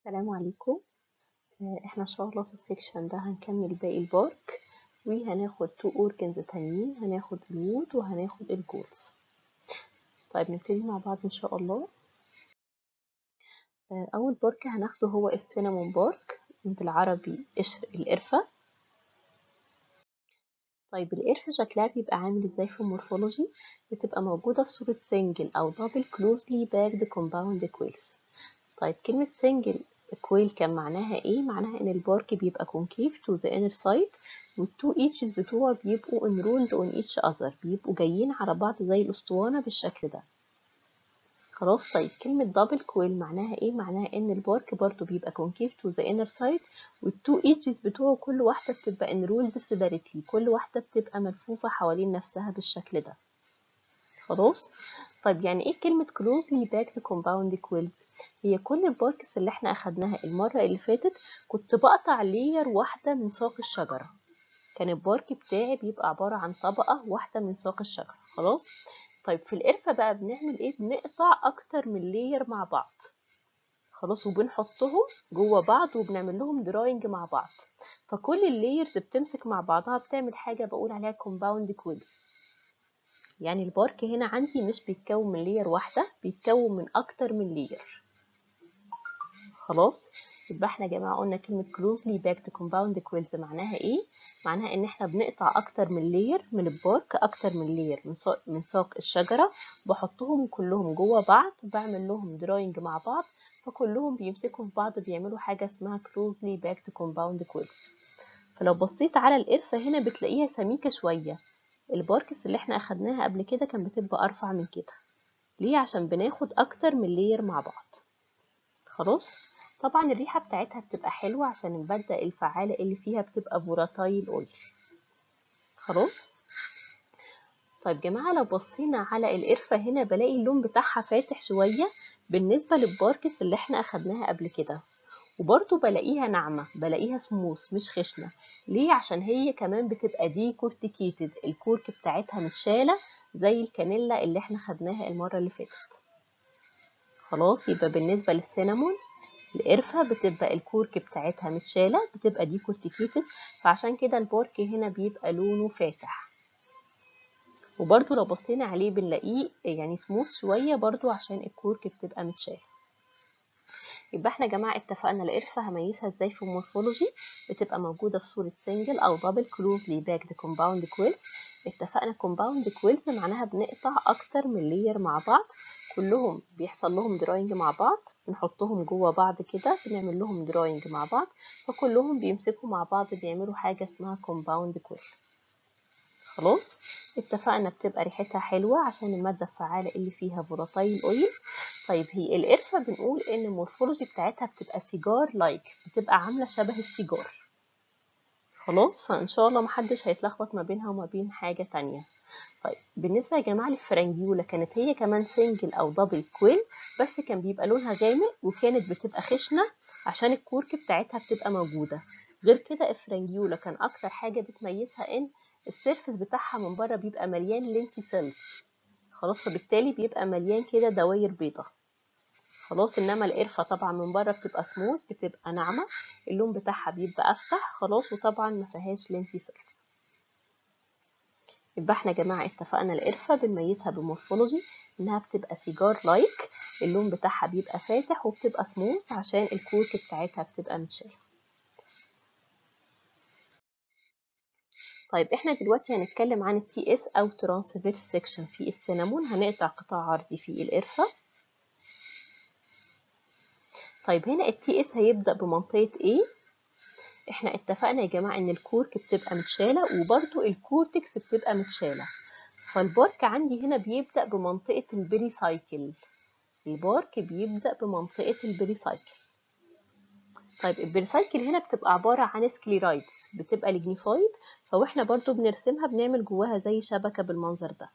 السلام عليكم آه، احنا ان شاء الله في السيكشن ده هنكمل باقي البارك وهناخد تو اورجنز تانيين هناخد الوود وهناخد الجولز طيب نبتدي مع بعض ان شاء الله آه، اول بارك هناخده هو السينامون بارك بالعربي قشر القرفة طيب القرفة شكلها بيبقى عامل ازاي في المورفولوجي بتبقى موجودة في صورة سنجل او دبل كلوزلي باكد كومباوند كويلز طيب كلمة سنجل كويل كان معناها ايه معناها ان البارك بيبقى concave to the inner side والتو eaches بتوعه بيبقوا enrolled on each other بيبقوا جايين على بعض زي الاسطوانة بالشكل ده خلاص طيب كلمة دبل كويل معناها ايه معناها ان البارك برضو بيبقى concave to the inner side والتو eaches بتوعه كل واحدة بتبقى enrolled separately كل واحدة بتبقى ملفوفة حوالين نفسها بالشكل ده خلاص طيب يعني ايه كلمة closely packed compound quills هي كل الباركس اللي احنا اخدناها المرة اللي فاتت كنت بقطع لير واحدة من ساق الشجرة كان البارك بتاعي بيبقى عبارة عن طبقة واحدة من ساق الشجرة خلاص طيب في القرفة بقى بنعمل ايه بنقطع اكتر من لير مع بعض خلاص وبنحطهم جوه بعض وبنعمل لهم دراينج مع بعض فكل اللايرز بتمسك مع بعضها بتعمل حاجة بقول عليها compound quills يعني البارك هنا عندي مش بيتكون من لير واحدة بيتكون من أكتر من لير خلاص يبقى احنا يا جماعة قلنا كلمة closely packed compound quills معناها ايه؟ معناها ان احنا بنقطع أكتر من لير من البارك أكتر من لير من ساق, من ساق الشجرة بحطهم كلهم جوه بعض بعمل لهم دراينج مع بعض فكلهم بيمسكوا في بعض بيعملوا حاجة اسمها closely packed compound quills فلو بصيت على القرفة هنا بتلاقيها سميكة شوية الباركس اللي احنا اخدناها قبل كده كان بتبقى ارفع من كده ليه عشان بناخد اكتر من لير مع بعض خلاص طبعا الريحة بتاعتها بتبقى حلوة عشان المادة الفعالة اللي فيها بتبقى فولاتايل اويل خلاص طيب جماعة لو بصينا على القرفة هنا بلاقي اللون بتاعها فاتح شوية بالنسبة للباركس اللي احنا اخدناها قبل كده وبرضه بلاقيها ناعمة بلاقيها سموث مش خشنة ليه عشان هي كمان بتبقى دي كورتيكيتد الكورك بتاعتها متشالة زي الكانيلا اللي احنا خدناها المرة اللي فاتت خلاص يبقى بالنسبة للسينامون القرفة بتبقى الكورك بتاعتها متشالة بتبقى دي كورتيكيتد فعشان كده البارك هنا بيبقى لونه فاتح وبرضه لو بصينا عليه بنلاقيه يعني سموث شوية برضه عشان الكورك بتبقى متشالة يبقى احنا يا جماعه اتفقنا القرفه هميزها ازاي في المورفولوجي بتبقى موجوده في صوره سنجل او دبل كلوزلي باكد كومباوند كويلز اتفقنا كومباوند كويلز معناها بنقطع اكتر من لير مع بعض كلهم بيحصل لهم دراينج مع بعض بنحطهم جوه بعض كده بنعمل لهم دراينج مع بعض فكلهم بيمسكوا مع بعض بيعملوا حاجه اسمها كومباوند كويل خلاص اتفقنا بتبقى ريحتها حلوة عشان المادة الفعالة اللي فيها فولاتايل اويل طيب هي القرفة بنقول ان المورفولوجي بتاعتها بتبقى سيجار لايك بتبقى عاملة شبه السيجار خلاص فان شاء الله محدش هيتلخبط ما بينها وما بين حاجة تانية طيب بالنسبة يا جماعة للفرنجيولا كانت هي كمان سنجل او دبل كويل بس كان بيبقى لونها غامق وكانت بتبقى خشنة عشان الكورك بتاعتها بتبقى موجودة غير كده الفرنجيولا كان اكتر حاجة بتميزها ان السيرفس بتاعها من بره بيبقى مليان لينتي سيلز خلاص فبالتالي بيبقى مليان كده دواير بيضة خلاص انما القرفة طبعا من بره بتبقى سموث بتبقى ناعمة اللون بتاعها بيبقى افتح خلاص وطبعا ما فيهاش لينتي سيلز يبقى احنا يا جماعة اتفقنا القرفة بنميزها بمورفولوجي انها بتبقى سيجار لايك اللون بتاعها بيبقى فاتح وبتبقى سموث عشان الكورك بتاعتها بتبقى متشالة طيب احنا دلوقتي هنتكلم عن التي اس او ترانسفيرس سيكشن في السينامون هنقطع قطاع عرضي في القرفة طيب هنا التي اس هيبدأ بمنطقة ايه احنا اتفقنا يا جماعة ان الكورك بتبقى متشالة وبرضو الكورتكس بتبقى متشالة فالبارك عندي هنا بيبدأ بمنطقة البريسايكل البارك بيبدأ بمنطقة البريسايكل طيب البريسايكل هنا بتبقى عبارة عن سكليرايدز بتبقى ليجنيفايد فواحنا برضو بنرسمها بنعمل جواها زي شبكة بالمنظر ده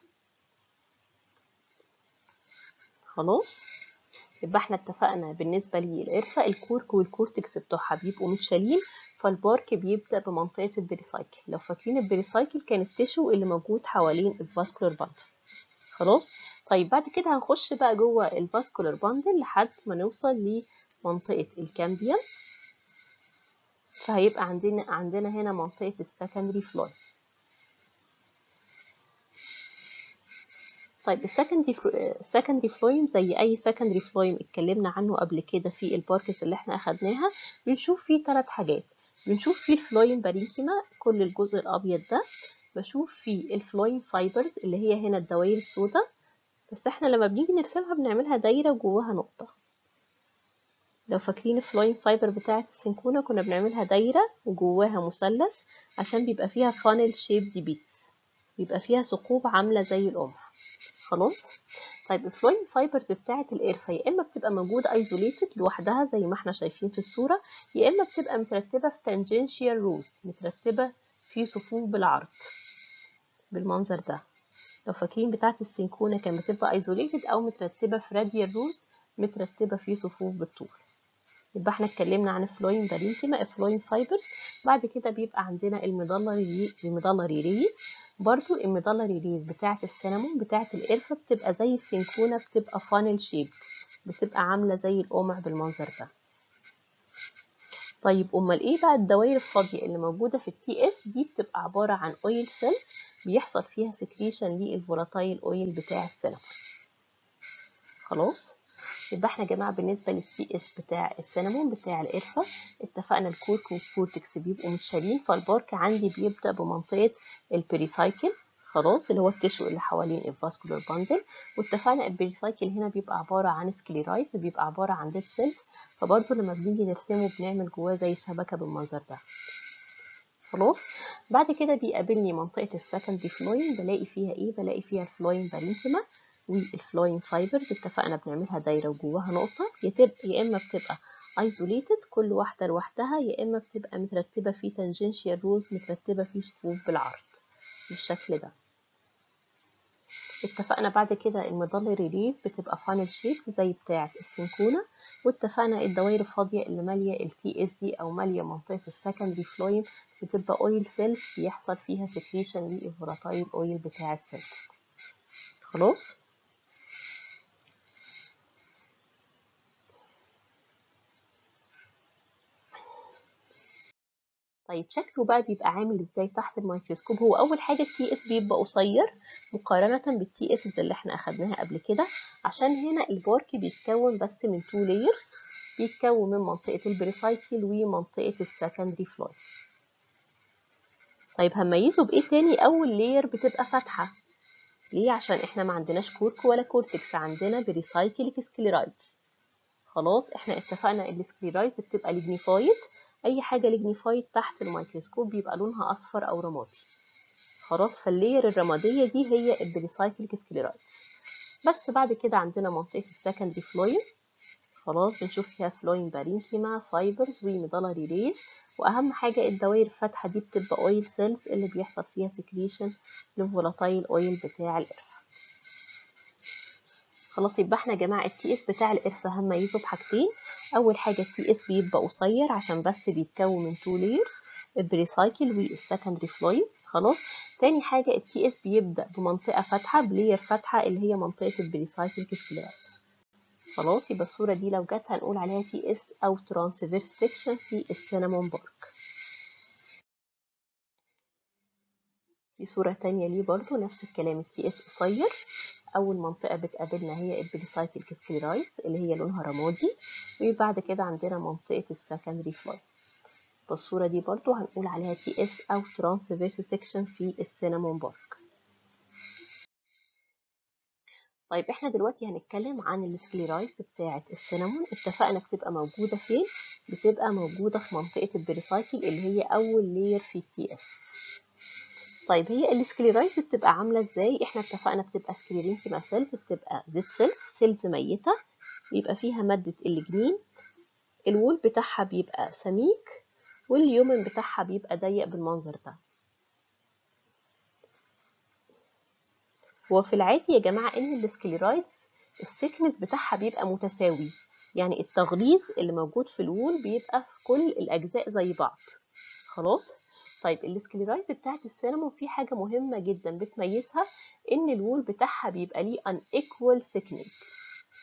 خلاص يبقى احنا اتفقنا بالنسبة للقرفة الكورك والكورتكس بتوعها بيبقوا متشالين فالبارك بيبدأ بمنطقة البريسايكل لو فاكرين البريسايكل كان التشو اللي موجود حوالين الفاسكولار باندل خلاص طيب بعد كده هنخش بقى جوه الفاسكولار باندل لحد ما نوصل منطقة الكامبيوم فهيبقى عندنا عندنا هنا منطقة السكندري فلويم طيب السكندري السكندري فلويم زي اي سكندري فلويم اتكلمنا عنه قبل كده في الباركس اللي احنا اخدناها بنشوف فيه ثلاث حاجات بنشوف فيه الفلويم بارينكيما كل الجزء الابيض ده بشوف فيه الفلويم فايبرز اللي هي هنا الدوائر السوداء بس احنا لما بنيجي نرسمها بنعملها دايرة وجواها نقطة لو فاكرين الفلويم فايبر بتاعة السنكونة كنا بنعملها دايرة وجواها مثلث عشان بيبقى فيها فانل شيب دي بيتس بيبقى فيها ثقوب عاملة زي القمح خلاص طيب الفلويم فايبرز بتاعة القرفة يا إما بتبقى موجودة ايزوليتد لوحدها زي ما احنا شايفين في الصورة يا إما بتبقى مترتبة في تانجنشيال روز مترتبة في صفوف بالعرض بالمنظر ده لو فاكرين بتاعة السنكونة كانت بتبقى ايزوليتد أو مترتبة في راديال روز مترتبة في صفوف بالطول يبقى احنا اتكلمنا عن الفلويم بارينكيما الفلويم فايبرز بعد كده بيبقى عندنا الميدالري الميدالري ريز برضو الميدالري ريز بتاعة السينامون بتاعة القرفة بتبقى زي السنكونة بتبقى فانل شيب بتبقى عاملة زي القمع بالمنظر ده طيب امال ايه بقى الدوائر الفاضية اللي موجودة في التي اس دي بتبقى عبارة عن اويل سيلز بيحصل فيها سكريشن للفولاتايل اويل بتاع السينامون خلاص يبقى احنا يا جماعه بالنسبه للبي اس بتاع السينامون بتاع القرفه اتفقنا الكورك والكورتكس بيبقوا متشالين فالبارك عندي بيبدا بمنطقه البريسايكل خلاص اللي هو التشو اللي حوالين الفاسكولار باندل واتفقنا البريسايكل هنا بيبقى عباره عن سكليرايت بيبقى عباره عن ديد سيلز فبرضه لما بنيجي نرسمه بنعمل جواه زي شبكه بالمنظر ده خلاص بعد كده بيقابلني منطقه السكندري فلويم بلاقي فيها ايه بلاقي فيها الفلويم بارينكيما والفلويم فايبرز اتفقنا بنعملها دايرة وجواها نقطة يا تبقى يا إما بتبقى isolated كل واحدة لوحدها يا إما بتبقى مترتبة في tangential rows مترتبة في صفوف بالعرض بالشكل ده اتفقنا بعد كده الميدالري ريف بتبقى فانل شيب زي بتاعة السنكونة واتفقنا الدوائر الفاضية اللي مالية ال TS دي أو مالية منطقة السكندري فلويم بتبقى أويل سيلز بيحصل فيها سكريشن للفولاتايل أويل بتاع السيل خلاص طيب شكله بقى بيبقى عامل ازاي تحت الميكروسكوب هو اول حاجه التي اس بيبقى قصير مقارنه بالتي اس اللي احنا اخدناها قبل كده عشان هنا البارك بيتكون بس من تو لايرز بيتكون من منطقه البريسايكل ومنطقه السكندري فلوي طيب هنميزه بايه تاني اول لاير بتبقى فاتحه ليه عشان احنا ما عندناش كورك ولا كورتكس عندنا بريسايكل سكليرايدز خلاص احنا اتفقنا ان السكليرايد بتبقى ليجنيفايد اي حاجه ليجنيفايد تحت الميكروسكوب بيبقى لونها اصفر او رمادي خلاص فاللير الرماديه دي هي البريسايكليك سكليرايدز بس بعد كده عندنا منطقه السكندري فلويم خلاص بنشوف فيها فلويم بارينكيما فايبرز وميدالري ريز واهم حاجه الدوائر الفاتحه دي بتبقى اويل سيلز اللي بيحصل فيها سكريشن للفولاتايل اويل بتاع القرفه خلاص يبقى احنا يا جماعه التي اس بتاع القرفه هنميزه بحاجتين اول حاجه التي اس بيبقى قصير عشان بس بيتكون من تو لايرز البريسايكل والسكندري فلويم خلاص تاني حاجه التي اس بيبدا بمنطقه فاتحه بلير فاتحه اللي هي منطقه البريسايكل سكليرايز خلاص يبقى الصوره دي لو جت هنقول عليها تي اس او ترانسفيرس سيكشن في السينامون بارك دي صوره تانية ليه برضو نفس الكلام التي اس قصير اول منطقه بتقابلنا هي البريسايكل سكليرايدز اللي هي لونها رمادي وبعد كده عندنا منطقه السكندري فلويد بالصوره دي برضو هنقول عليها تي اس او ترانسفيرس سيكشن في السينامون بارك طيب احنا دلوقتي هنتكلم عن السكليرايز بتاعه السينامون اتفقنا بتبقى موجوده فين بتبقى موجوده في منطقه البريسايكل اللي هي اول لير في التي اس طيب هي السكليرايز بتبقى عامله ازاي احنا اتفقنا بتبقى سكليرينكيما سيلز بتبقى زيت سيلز سيلز ميته بيبقى فيها ماده الجنين الوول بتاعها بيبقى سميك واليومن بتاعها بيبقى ضيق بالمنظر ده هو في العادي يا جماعه ان السكليرايدز السكنس بتاعها بيبقى متساوي يعني التغليظ اللي موجود في الوول بيبقى في كل الاجزاء زي بعض خلاص طيب السكليرايز بتاعت السينامون في حاجة مهمة جدا بتميزها ان الوول بتاعها بيبقى ليه unequal thickening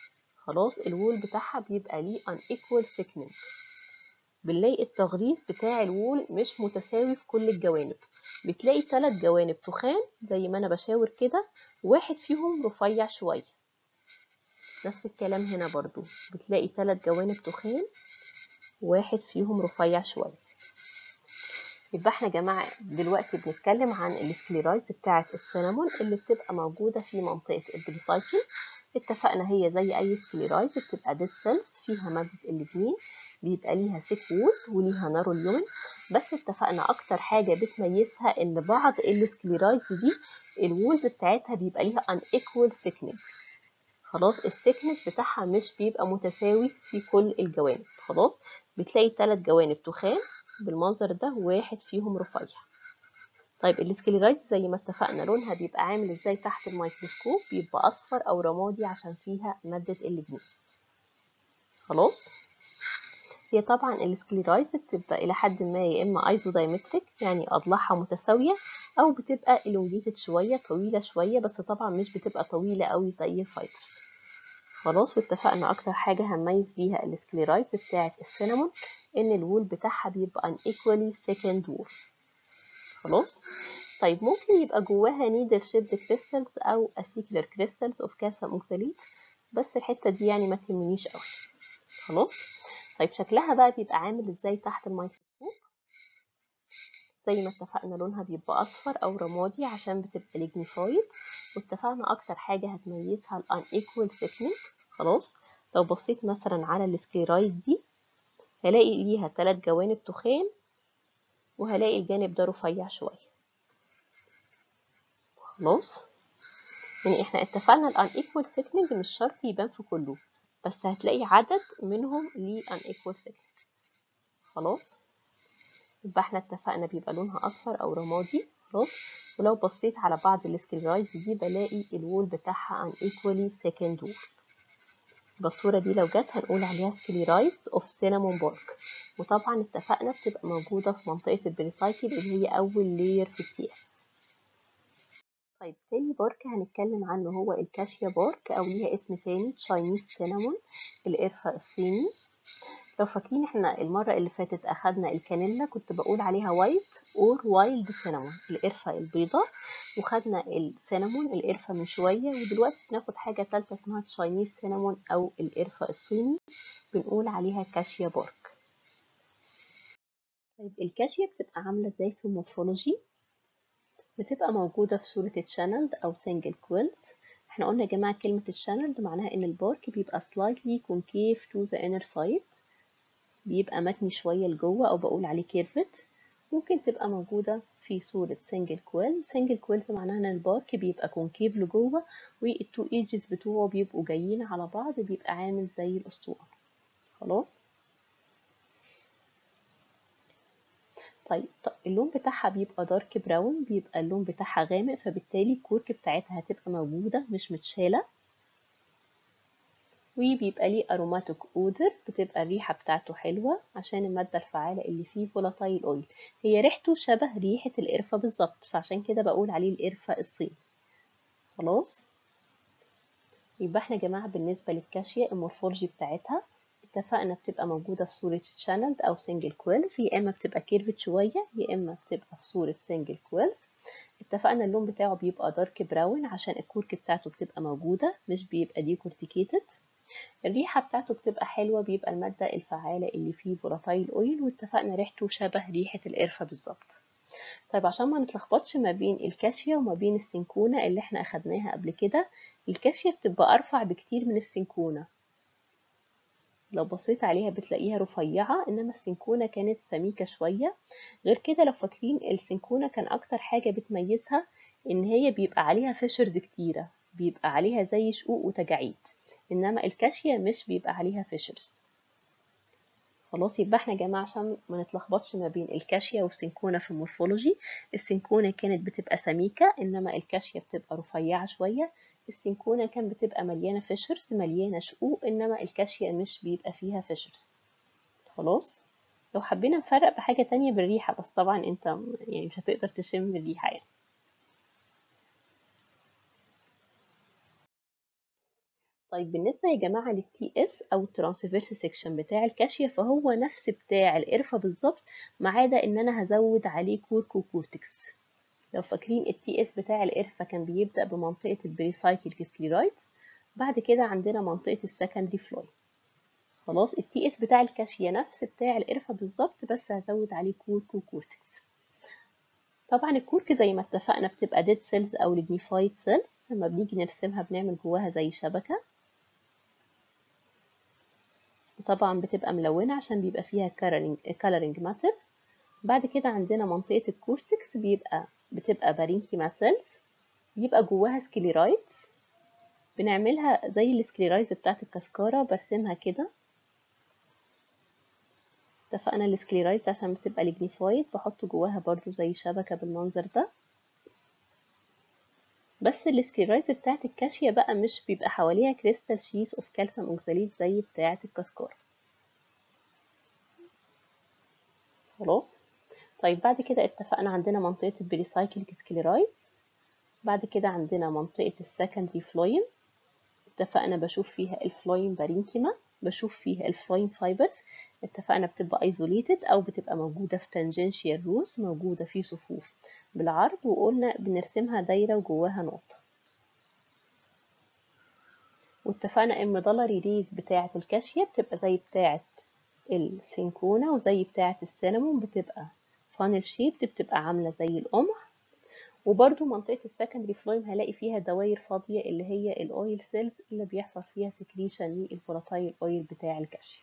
خلاص الوول بتاعها بيبقى ليه unequal thickening بنلاقي التغليظ بتاع الوول مش متساوي في كل الجوانب بتلاقي ثلاث جوانب تخان زي ما انا بشاور كده واحد فيهم رفيع شوية نفس الكلام هنا برضو بتلاقي ثلاث جوانب تخان واحد فيهم رفيع شوية يبقى احنا يا جماعة دلوقتي بنتكلم عن السكليرايز بتاعة السينامون اللي بتبقى موجودة في منطقة البريسايكل اتفقنا هي زي اي سكليرايز بتبقى ديد سيلز فيها مادة الاتنين بيبقى ليها سيك وول وليها نارو اليومن بس اتفقنا اكتر حاجة بتميزها ان بعض السكليرايز دي الوولز بتاعتها بيبقى ليها unequal thickness خلاص السيكنس بتاعها مش بيبقى متساوي في كل الجوانب خلاص بتلاقي ثلاث جوانب تخان بالمنظر ده واحد فيهم رفيع طيب السكليرايز زي ما اتفقنا لونها بيبقى عامل ازاي تحت الميكروسكوب بيبقى اصفر او رمادي عشان فيها مادة الليجنين خلاص هي طبعا السكليرايز بتبقى الى حد ما يا اما ايزودايمتريك يعني اضلاعها متساويه او بتبقى elongated شويه طويله شويه بس طبعا مش بتبقى طويله قوي زي الفايبرز خلاص واتفقنا اكتر حاجه هنميز بيها السكليرايز بتاعه السينامون ان الوول بتاعها بيبقى unequally second wall خلاص طيب ممكن يبقى جواها needle shaped crystals او acicular crystals of calcium oxalate بس الحته دي يعني ما تهمنيش قوي خلاص طيب شكلها بقى بيبقى عامل ازاي تحت الميكروسكوب زي ما اتفقنا لونها بيبقى اصفر او رمادي عشان بتبقى ليجنيفايد واتفقنا اكتر حاجة هتميزها ال unequal thickness خلاص لو بصيت مثلا على السكليرايد دي هلاقي ليها ثلاث جوانب تخان وهلاقي الجانب ده رفيع شوية خلاص يعني احنا اتفقنا ال unequal thickness مش شرط يبان في كله بس هتلاقي عدد منهم ليه unequal thickness خلاص يبقى احنا اتفقنا بيبقى لونها اصفر او رمادي خلاص ولو بصيت على بعض السكليرايز دي بلاقي الوول بتاعها unequally second wall بالصورة دي لو جت هنقول عليها سكليرايز اوف سينامون بارك وطبعا اتفقنا بتبقى موجودة في منطقة البريسايكل اللي هي أول لاير في التي اس طيب تاني بارك هنتكلم عنه هو الكاشيا بارك أو ليها اسم تاني تشاينيز سينامون القرفة الصيني لو فاكرين احنا المرة اللي فاتت أخدنا الكانيلا كنت بقول عليها وايت اور وايلد سينامون القرفة البيضة وخدنا السينامون القرفة من شوية ودلوقتي بناخد حاجة تالتة اسمها تشاينيز سينامون أو القرفة الصيني بنقول عليها كاشيا بارك طيب الكاشيا بتبقى عاملة ازاي في المورفولوجي بتبقى موجودة في صورة تشانلد أو سنجل كويلز احنا قلنا يا جماعة كلمة الشانلد معناها ان البارك بيبقى slightly concave to the inner side بيبقى متني شوية لجوه أو بقول عليه كيرفت ممكن تبقى موجودة في صورة سنجل كويل سنجل كويلز معناها ان البارك بيبقى كونكيف لجوه والتو ايجز بتوعه بيبقوا جايين على بعض بيبقى عامل زي الأسطوانة خلاص طيب اللون بتاعها بيبقى دارك براون بيبقى اللون بتاعها غامق فبالتالي الكورك بتاعتها هتبقى موجودة مش متشالة وبيبقى ليه اروماتيك اودر بتبقى الريحه بتاعته حلوه عشان الماده الفعاله اللي فيه فولاتايل اويل هي ريحته شبه ريحه القرفه بالظبط فعشان كده بقول عليه القرفه الصيني خلاص يبقى احنا يا جماعه بالنسبه للكاشيا المورفولوجي بتاعتها اتفقنا بتبقى موجوده في صوره تشانلد او سنجل كويلز يا اما بتبقى كيرفت شويه يا اما بتبقى في صوره سنجل كويلز اتفقنا اللون بتاعه بيبقى دارك براون عشان الكورك بتاعته بتبقى موجوده مش بيبقى ديكورتيكيتد الريحة بتاعته بتبقى حلوة بيبقى المادة الفعالة اللي فيه فولاتايل اويل واتفقنا ريحته شبه ريحة القرفة بالظبط طيب عشان ما نتلخبطش ما بين الكاشيا وما بين السنكونة اللي احنا اخدناها قبل كده الكاشيا بتبقى ارفع بكتير من السنكونة لو بصيت عليها بتلاقيها رفيعة انما السنكونة كانت سميكة شوية غير كده لو فاكرين السنكونة كان اكتر حاجة بتميزها ان هي بيبقى عليها فيشرز كتيرة بيبقى عليها زي شقوق وتجاعيد انما الكاشيا مش بيبقى عليها فيشرز خلاص يبقى احنا يا جماعه عشان ما نتلخبطش ما بين الكاشيا والسنكونه في المورفولوجي السنكونه كانت بتبقى سميكه انما الكاشيا بتبقى رفيعه شويه السنكونه كان بتبقى مليانه فيشرز مليانه شقوق انما الكاشيا مش بيبقى فيها فيشرز خلاص لو حبينا نفرق بحاجه تانية بالريحه بس طبعا انت يعني مش هتقدر تشم الريحه يعني طيب بالنسبة يا جماعة للتي اس أو الترانسفيرس سيكشن بتاع الكاشية فهو نفس بتاع القرفة بالظبط ما عدا إن أنا هزود عليه كورك وكورتكس لو فاكرين التي اس بتاع القرفة كان بيبدأ بمنطقة البريسايكل سكليرايتس بعد كده عندنا منطقة السكندري فلوي خلاص التي اس بتاع الكاشية نفس بتاع القرفة بالظبط بس هزود عليه كورك وكورتكس طبعا الكورك زي ما اتفقنا بتبقى ديد سيلز او ليجنيفايد سيلز لما بنيجي نرسمها بنعمل جواها زي شبكة وطبعا بتبقى ملونة عشان بيبقى فيها coloring matter بعد كده عندنا منطقة الكورتكس بيبقى بتبقى بارينكيما سيلز بيبقى جواها سكليرايتس بنعملها زي السكليرايز بتاعت الكسكارة برسمها كده اتفقنا السكليرايز عشان بتبقى ليجنيفايد بحط جواها برضو زي شبكة بالمنظر ده بس السكليرايز بتاعت الكاشية بقى مش بيبقى حواليها كريستال شيس اوف كالسيوم اوكساليت زي بتاعت الكسكارة خلاص طيب بعد كده اتفقنا عندنا منطقة البريسايكليك سكليرايز بعد كده عندنا منطقة السكندري فلويم اتفقنا بشوف فيها الفلويم بارينكيما بشوف فيها الفلويم فايبرز اتفقنا بتبقى ايزوليتد او بتبقى موجودة في تانجنشيال روز موجودة في صفوف بالعرض وقلنا بنرسمها دايرة وجواها نقطة واتفقنا الميدالري ريز بتاعة الكاشية بتبقى زي بتاعة السينكونا وزي بتاعة السينامون بتبقى فانل شيبد بتبقى عاملة زي القمح وبرده منطقة السكندري فلويم هلاقي فيها دوائر فاضية اللي هي الاويل سيلز اللي بيحصل فيها سكريشن للفولاتايل اويل بتاع الكاشية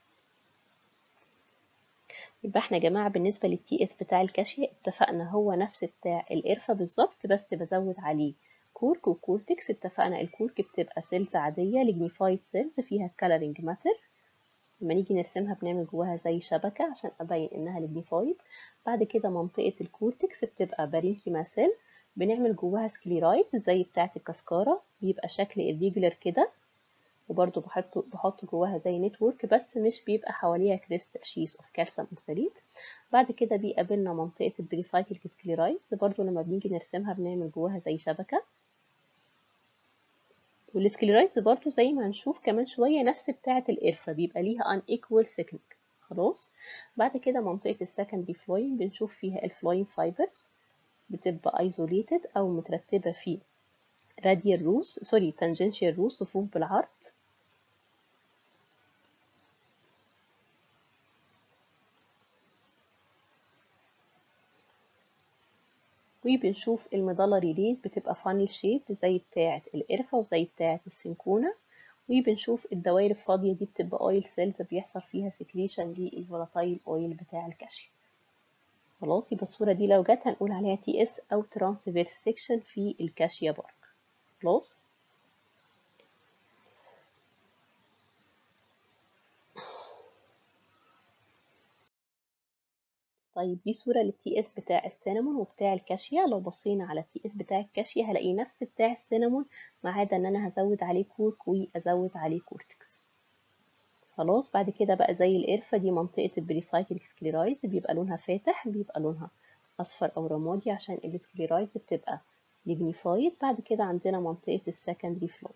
يبقى احنا يا جماعة بالنسبة للتي اس بتاع الكاشية اتفقنا هو نفس بتاع القرفة بالظبط بس بزود عليه كورك وكورتكس اتفقنا الكورك بتبقى سيلز عادية ليجنيفايد سيلز فيها كالرينج ماتر لما نيجي نرسمها بنعمل جواها زي شبكة عشان أبين إنها ليجنيفايد بعد كده منطقة الكورتكس بتبقى بارينكيما سيل بنعمل جواها سكليرايد زي بتاعة الكسكارة بيبقى شكل irregular كده وبرضه بحط بحط جواها زي نتورك بس مش بيبقى حواليها كريستال شيس اوف كالسيوم اوكساليت بعد كده بيقابلنا منطقة البريسايكليك سكليرايد برضه لما بنيجي نرسمها بنعمل جواها زي شبكة والسكليرايز برضو زي ما هنشوف كمان شوية نفس بتاعة القرفة بيبقى ليها unequal thickening خلاص بعد كده منطقة السكندري فلويم بنشوف فيها الفلويم فايبرز بتبقى isolated أو مترتبة في radial روس سوري tangential روس صفوف بالعرض وبنشوف الميدالري ريز بتبقى فانل شيب زي بتاعة القرفة وزي بتاعة السنكونة وبنشوف الدوائر الفاضية دي بتبقى اويل سيلز بيحصل فيها سكريشن للفولاتايل اويل بتاع الكاشيو خلاص يبقى الصورة دي لو جت هنقول عليها تي اس او ترانسفيرس سيكشن في الكاشيا بارك خلاص طيب دي صورة للتي اس بتاع السينامون وبتاع الكاشيا لو بصينا على التي اس بتاع الكاشيا هلاقي نفس بتاع السينامون ما عدا ان انا هزود عليه كورك وازود عليه كورتكس خلاص بعد كده بقى زي القرفة دي منطقة البريسايكليك سكليرايز بيبقى لونها فاتح بيبقى لونها اصفر او رمادي عشان السكليرايز بتبقى ليجنيفايد بعد كده عندنا منطقة السكندري فلوي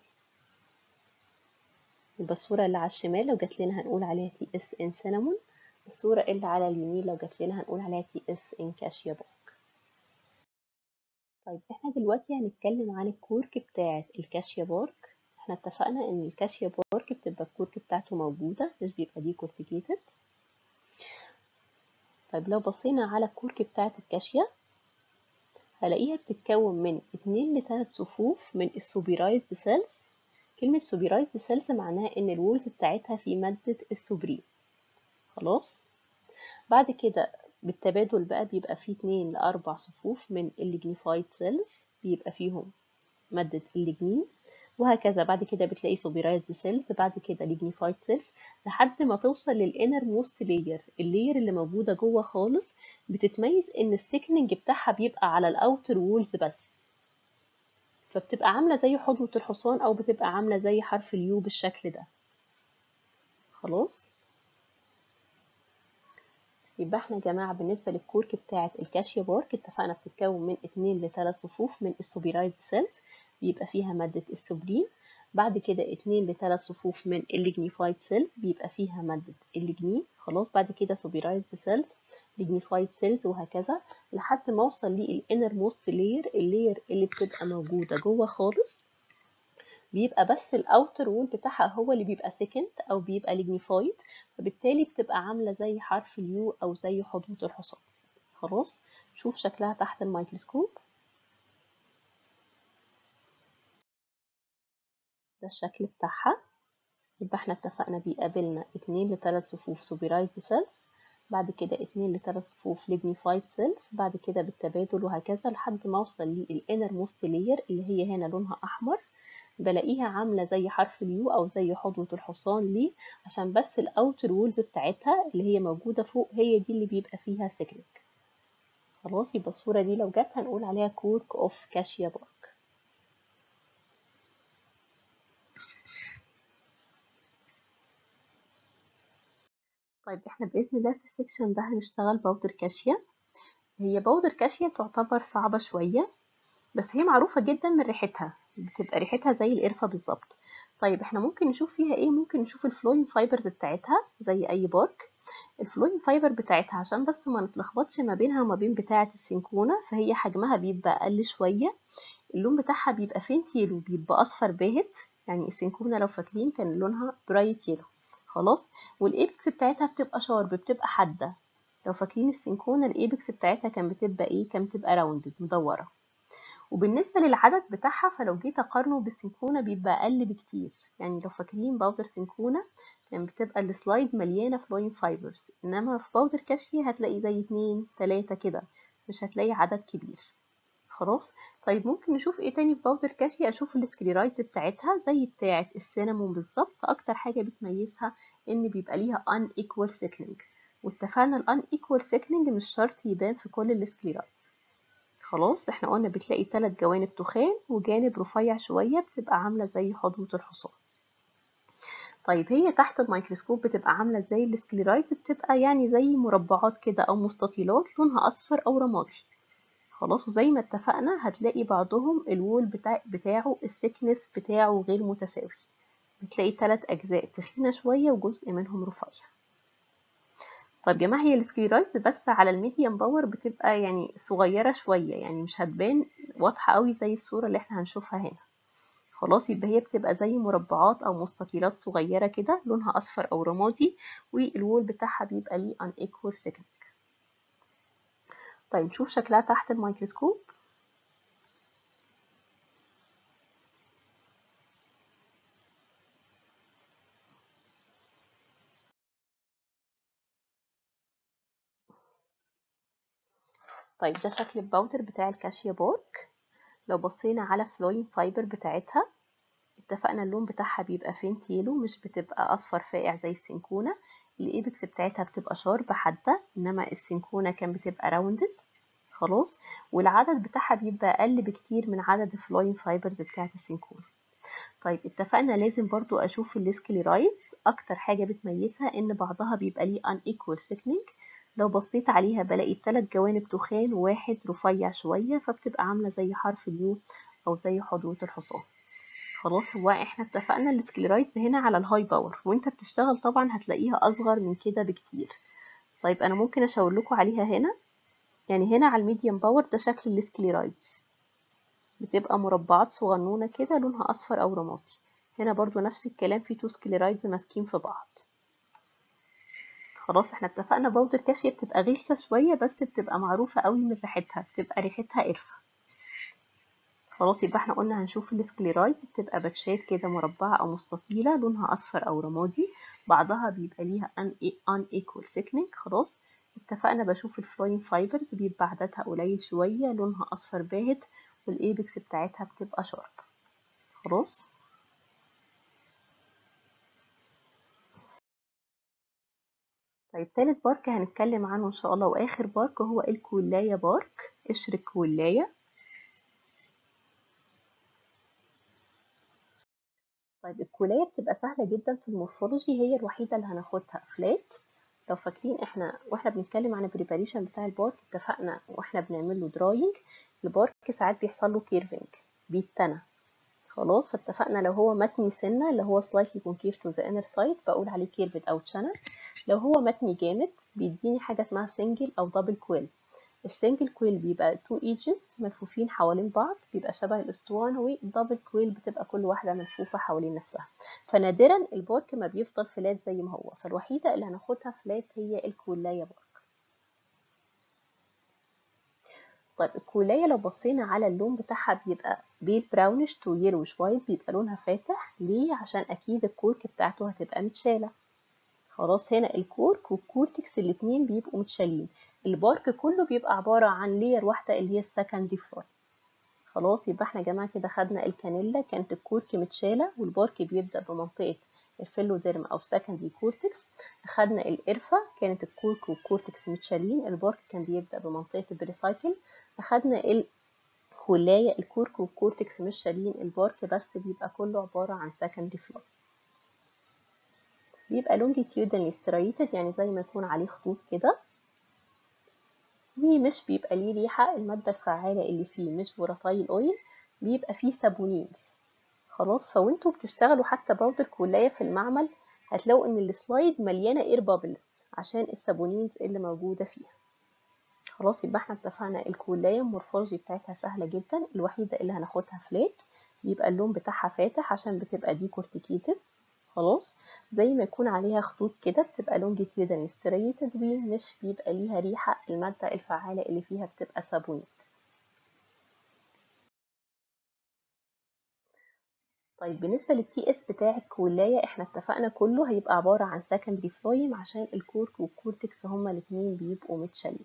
يبقى الصورة اللي على الشمال لو جات لنا هنقول عليها تي اس ان سينامون الصورة اللي على اليمين لو جات لنا هنقول عليها تي اس ان كاشيا بارك طيب احنا دلوقتي هنتكلم عن الكورك بتاعة الكاشيا بارك احنا اتفقنا ان الكاشيا بارك بتبقى الكورك بتاعته موجودة مش بيبقى دي كورتيكيتد طيب لو بصينا على الكورك بتاعة الكاشيا هلاقيها بتتكون من اتنين لتلات صفوف من السوبيرايزد سيلز كلمة سوبيرايزد سيلز معناها ان الوولز بتاعتها في مادة السوبرين خلاص بعد كده بالتبادل بقى بيبقى فيه اتنين لأربع صفوف من الليجنيفايد سيلز بيبقى فيهم مادة الليجنين وهكذا بعد كده بتلاقي سوبيرايز سيلز بعد كده ليجنيفايد سيلز لحد ما توصل للانر موست لاير اللير اللي موجودة جوه خالص بتتميز ان السيكننج بتاعها بيبقى على الاوتر وولز بس فبتبقى عاملة زي حضوة الحصان او بتبقى عاملة زي حرف اليو بالشكل ده خلاص يبقى احنا يا جماعة بالنسبة للكورك بتاعة الكاشيا بارك اتفقنا بتتكون من اتنين لتلات صفوف من السوبيرايز سيلز بيبقى فيها مادة السوبرين بعد كده اتنين لتلات صفوف من الليجنيفايد سيلز بيبقى فيها مادة الليجنين خلاص بعد كده سوبيرايزد سيلز lignified سيلز وهكذا لحد ما اوصل للانر موست لاير اللاير اللي بتبقى موجودة جوه خالص بيبقى بس الاوتر وول بتاعها هو اللي بيبقى سكند او بيبقى ليجنيفايد فبالتالي بتبقى عاملة زي حرف اليو او زي حضنة الحصان خلاص شوف شكلها تحت الميكروسكوب ده الشكل بتاعها يبقى احنا اتفقنا بيقابلنا اتنين لتلات صفوف سوبيرايزد سيلز بعد كده اتنين لتلات صفوف ليجنيفايد سيلز بعد كده بالتبادل وهكذا لحد ما اوصل للانر موست لاير اللي هي هنا لونها احمر بلاقيها عاملة زي حرف اليو أو زي حضنة الحصان ليه عشان بس الأوتر وولز بتاعتها اللي هي موجودة فوق هي دي اللي بيبقى فيها سيكنيك خلاص يبقى الصورة دي لو جت هنقول عليها كورك اوف كاشيا بارك طيب احنا بإذن الله في السكشن ده هنشتغل باودر كاشيا هي باودر كاشيا تعتبر صعبة شوية بس هي معروفة جدا من ريحتها بتبقى ريحتها زي القرفة بالظبط طيب احنا ممكن نشوف فيها ايه ممكن نشوف الفلوين فايبرز بتاعتها زي اي بارك الفلوين فايبر بتاعتها عشان بس ما نتلخبطش ما بينها وما بين بتاعة السنكونة فهي حجمها بيبقى اقل شوية اللون بتاعها بيبقى فينت يلو بيبقى اصفر باهت يعني السنكونة لو فاكرين كان لونها برايت يلو خلاص والايبكس بتاعتها بتبقى شارب بتبقى حادة لو فاكرين السنكونة الايبكس بتاعتها كان بتبقى ايه كان بتبقى راوندد مدورة وبالنسبة للعدد بتاعها فلو جيت أقارنه بالسنكونة بيبقى أقل بكتير يعني لو فاكرين باودر سنكونة كان بتبقى السلايد مليانة فلوين فايبرز إنما في باودر كاشيا هتلاقي زي اتنين تلاتة كده مش هتلاقي عدد كبير خلاص طيب ممكن نشوف ايه تاني في باودر كاشيا اشوف السكليرايتس بتاعتها زي بتاعة السينامون بالظبط اكتر حاجة بتميزها ان بيبقى ليها unequal thickening واتفقنا ال unequal thickening مش شرط يبان في كل السكليرايتس خلاص احنا قلنا بتلاقي تلات جوانب تخان وجانب رفيع شوية بتبقى عاملة زي حضنة الحصان طيب هي تحت الميكروسكوب بتبقى عاملة زي السكليرايتس بتبقى يعني زي مربعات كده أو مستطيلات لونها أصفر أو رمادي خلاص وزي ما اتفقنا هتلاقي بعضهم الوول بتاع بتاعه السكنس بتاعه غير متساوي بتلاقي تلات أجزاء تخينة شوية وجزء منهم رفيع طيب يا جماعة هي السكليرايتس بس على الميديم باور بتبقى يعني صغيرة شوية يعني مش هتبان واضحة قوي زي الصورة اللي احنا هنشوفها هنا خلاص يبقى هي بتبقى زي مربعات أو مستطيلات صغيرة كده لونها أصفر أو رمادي والوول بتاعها بيبقى ليه unequal thickening طيب نشوف شكلها تحت الميكروسكوب طيب ده شكل الباودر بتاع الكاشيا بورك لو بصينا على فلوين فايبر بتاعتها اتفقنا اللون بتاعها بيبقى فينت يلو مش بتبقى اصفر فاقع زي السنكونة الايبكس بتاعتها بتبقى شارب حادة انما السنكونة كان بتبقى راوندد خلاص والعدد بتاعها بيبقى اقل بكتير من عدد الفلوين فايبرز بتاعت السنكونة طيب اتفقنا لازم برضو اشوف السكليرايز اكتر حاجة بتميزها ان بعضها بيبقى ليه unequal thickening لو بصيت عليها بلاقي التلات جوانب تخان وواحد رفيع شوية فبتبقى عاملة زي حرف اليو أو زي حضوة الحصان خلاص هو احنا اتفقنا السكليرايتس هنا على الهاي باور وانت بتشتغل طبعا هتلاقيها أصغر من كده بكتير طيب أنا ممكن أشاور لكم عليها هنا يعني هنا على الميديم باور ده شكل السكليرايتس بتبقى مربعات صغنونة كده لونها أصفر أو رمادي هنا برضو نفس الكلام في تو سكليرايتس ماسكين في بعض خلاص احنا اتفقنا باودر كاشيا بتبقى غلسة شوية بس بتبقى معروفة قوي من ريحتها بتبقى ريحتها قرفة خلاص يبقى احنا قلنا هنشوف السكليرايتس بتبقى باتشات كده مربعة او مستطيلة لونها اصفر او رمادي بعضها بيبقى ليها unequal thickening خلاص اتفقنا بشوف الفلوين فايبرز بيبقى عددها قليل شوية لونها اصفر باهت والايبكس بتاعتها بتبقى شارب خلاص طيب تالت بارك هنتكلم عنه ان شاء الله واخر بارك هو الكولاية بارك قشر الكولاية طيب الكولاية بتبقى سهلة جدا في المورفولوجي هي الوحيدة اللي هناخدها فلات لو فاكرين احنا واحنا بنتكلم عن البريباريشن بتاع البارك اتفقنا واحنا بنعمل له دراينج البارك ساعات بيحصل له كيرفنج بيتنى خلاص فاتفقنا لو هو متني سنة اللي هو slightly concave to the inner side بقول عليه curved أو channel لو هو متني جامد بيديني حاجة اسمها single أو double quill السنجل كويل بيبقى تو ايدجز ملفوفين حوالين بعض بيبقى شبه الاسطوانة والدبل كويل بتبقى كل واحدة ملفوفة حوالين نفسها فنادرا البارك ما بيفضل فلات زي ما هو فالوحيدة اللي هناخدها فلات هي الكولاية بارك طيب الكولاية لو بصينا على اللون بتاعها بيبقى بيل براونش تو يلوش وايت بيبقى لونها فاتح ليه عشان اكيد الكورك بتاعته هتبقى متشالة خلاص هنا الكورك والكورتكس الاتنين بيبقوا متشالين البارك كله بيبقى عبارة عن لير واحدة اللي هي السكندري فلاي خلاص يبقى احنا يا جماعة كده خدنا الكانيلا كانت الكورك متشالة والبارك بيبدأ بمنطقة الفيلوديرم أو سكندري كورتكس أخدنا القرفة كانت الكورك والكورتكس متشالين البارك كان بيبدأ بمنطقة البريسايكل أخدنا الكولاية الكورك والكورتكس مش شالين البارك بس بيبقى كله عبارة عن سكندري فلاي بيبقى longitudinally striated يعني زي ما يكون عليه خطوط كده ومش بيبقى ليه ريحة المادة الفعالة اللي فيه مش فولاتايل اويل بيبقى فيه سابونينز خلاص فوانتوا بتشتغلوا حتى باودر كولاية في المعمل هتلاقوا ان السلايد مليانة اير بابلز عشان السابونينز اللي موجودة فيها خلاص يبقى احنا اتفقنا الكولاية المورفولوجي بتاعتها سهلة جدا الوحيدة اللي هناخدها فلات بيبقى اللون بتاعها فاتح عشان بتبقى دي كورتيكيتد خلاص زي ما يكون عليها خطوط كده بتبقى longitudinally striated ومش بيبقى ليها ريحة المادة الفعالة اللي فيها بتبقى سابونيت طيب بالنسبة للتي اس بتاع الكولاية احنا اتفقنا كله هيبقى عبارة عن secondary phloem عشان الكورك والكورتكس هما الاتنين بيبقوا متشالين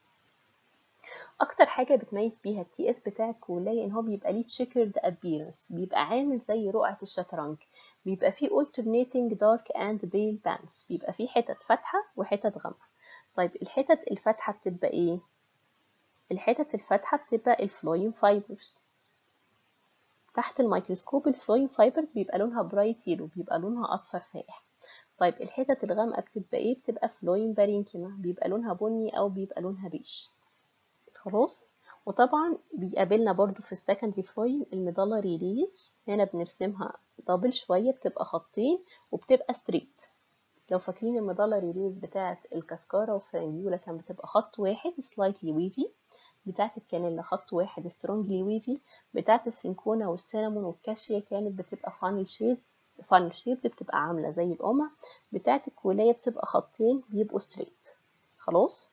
اكتر حاجه بتميز بيها التي اس بتاع الكولاية ان هو بيبقى ليه checkered appearance بيبقى عامل زي رقعه الشطرنج بيبقى فيه alternating dark and pale bands بيبقى فيه حتت فاتحه وحتت غامقه طيب الحتت الفاتحه بتبقى ايه الحتت الفاتحه بتبقى الفلويم فايبرز تحت الميكروسكوب الفلويم فايبرز بيبقى لونها برايت يلو بيبقى لونها اصفر فاتح طيب الحتت الغامقه بتبقى ايه بتبقى فلويم بارينكيما بيبقى لونها بني او بيبقى لونها بيج خلاص وطبعا بيقابلنا برضو في السكندري فلويم الميدالا ريليز هنا بنرسمها دبل شوية بتبقى خطين وبتبقى ستريت لو فاكرين الميدالا ريليز بتاعة الكاسكارا وفرانجيولا كان بتبقى خط واحد سلايتلي ويفي بتاعة الكانيلا خط واحد سترونجلي ويفي بتاعة السينكونا والسينامون والكاشيا كانت بتبقى فانل شيد فانل شيب بتبقى عاملة زي القمع بتاعة الكولاية بتبقى خطين بيبقوا ستريت خلاص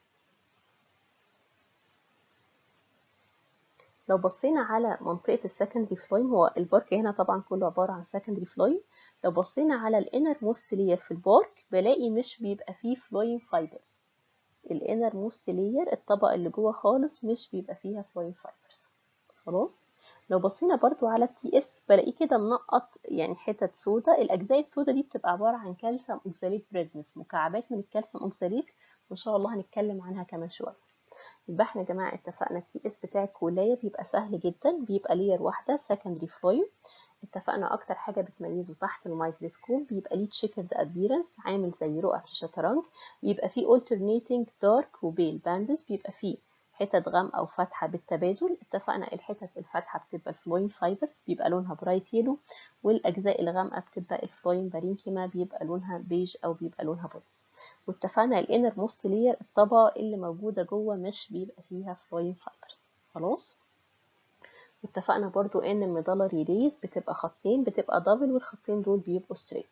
لو بصينا على منطقة السكندري فلويم هو البارك هنا طبعا كله عبارة عن سكندري فلويم لو بصينا على الانر موست لير في البارك بلاقي مش بيبقى فيه فلويم فايبرز الانر موست لير الطبقة اللي جوه خالص مش بيبقى فيها فلويم فايبرز خلاص لو بصينا برضو على التي اس بلاقيه كده منقط يعني حتت سودا الاجزاء السودا دي بتبقى عبارة عن كالسيوم اوكساليت بريزمس مكعبات من الكالسيوم اوكساليت وان شاء الله هنتكلم عنها كمان شوية يبقى احنا يا جماعة اتفقنا التي اس بتاع الكولاية بيبقى سهل جدا بيبقى لير واحدة secondary فلويم اتفقنا اكتر حاجة بتميزه تحت الميكروسكوب بيبقى ليه تشيكرد ابيرنس عامل زي رقعة الشطرنج بيبقى فيه alternating dark وبيل باندز بيبقى فيه حتت غامقة وفاتحة بالتبادل اتفقنا الحتت الفاتحة بتبقى الفلويم فايبرز بيبقى لونها برايت يلو والأجزاء الغامقة بتبقى الفلويم بارينكيما بيبقى لونها بيج أو بيبقى لونها بني واتفقنا الانر موست لير الطبقة اللي موجودة جوه مش بيبقى فيها فلويم فايبرز خلاص واتفقنا برضو ان الميدالا ريليز بتبقى خطين بتبقى دبل والخطين دول بيبقوا ستريت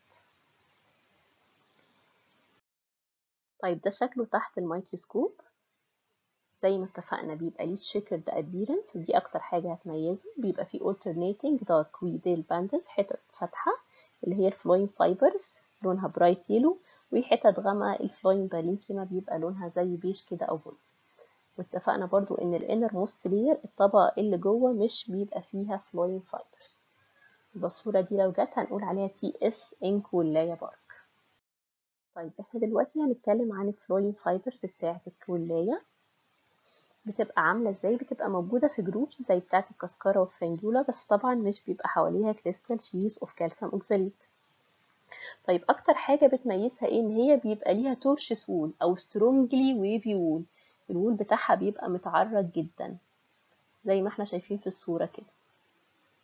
طيب ده شكله تحت الميكروسكوب زي ما اتفقنا بيبقى ليه checkered appearance ودي اكتر حاجة هتميزه بيبقى فيه alternating dark وبيل باندز حتت فاتحة اللي هي الفلويم فايبرز لونها برايت يلو وحتت غامقة الفلويم بارينكيما بيبقى لونها زي بيج كده أو بني واتفقنا برضو إن الانر موست لير الطبقة اللي جوه مش بيبقى فيها فلويم فايبرز يبقى الصورة دي لو جت هنقول عليها تي اس انكولايا بارك طيب احنا دلوقتي هنتكلم عن الفلويم فايبرز بتاعة الكولاية بتبقى عاملة ازاي بتبقى موجودة في جروبس زي بتاعة الكاسكارا والفرنجولا بس طبعا مش بيبقى حواليها كريستال شيز اوف كالسيوم اوكساليت طيب اكتر حاجة بتميزها ايه ان هي بيبقى ليها تورشس وول او سترونجلي ويفي وول الوول بتاعها بيبقى متعرج جدا زي ما احنا شايفين في الصورة كده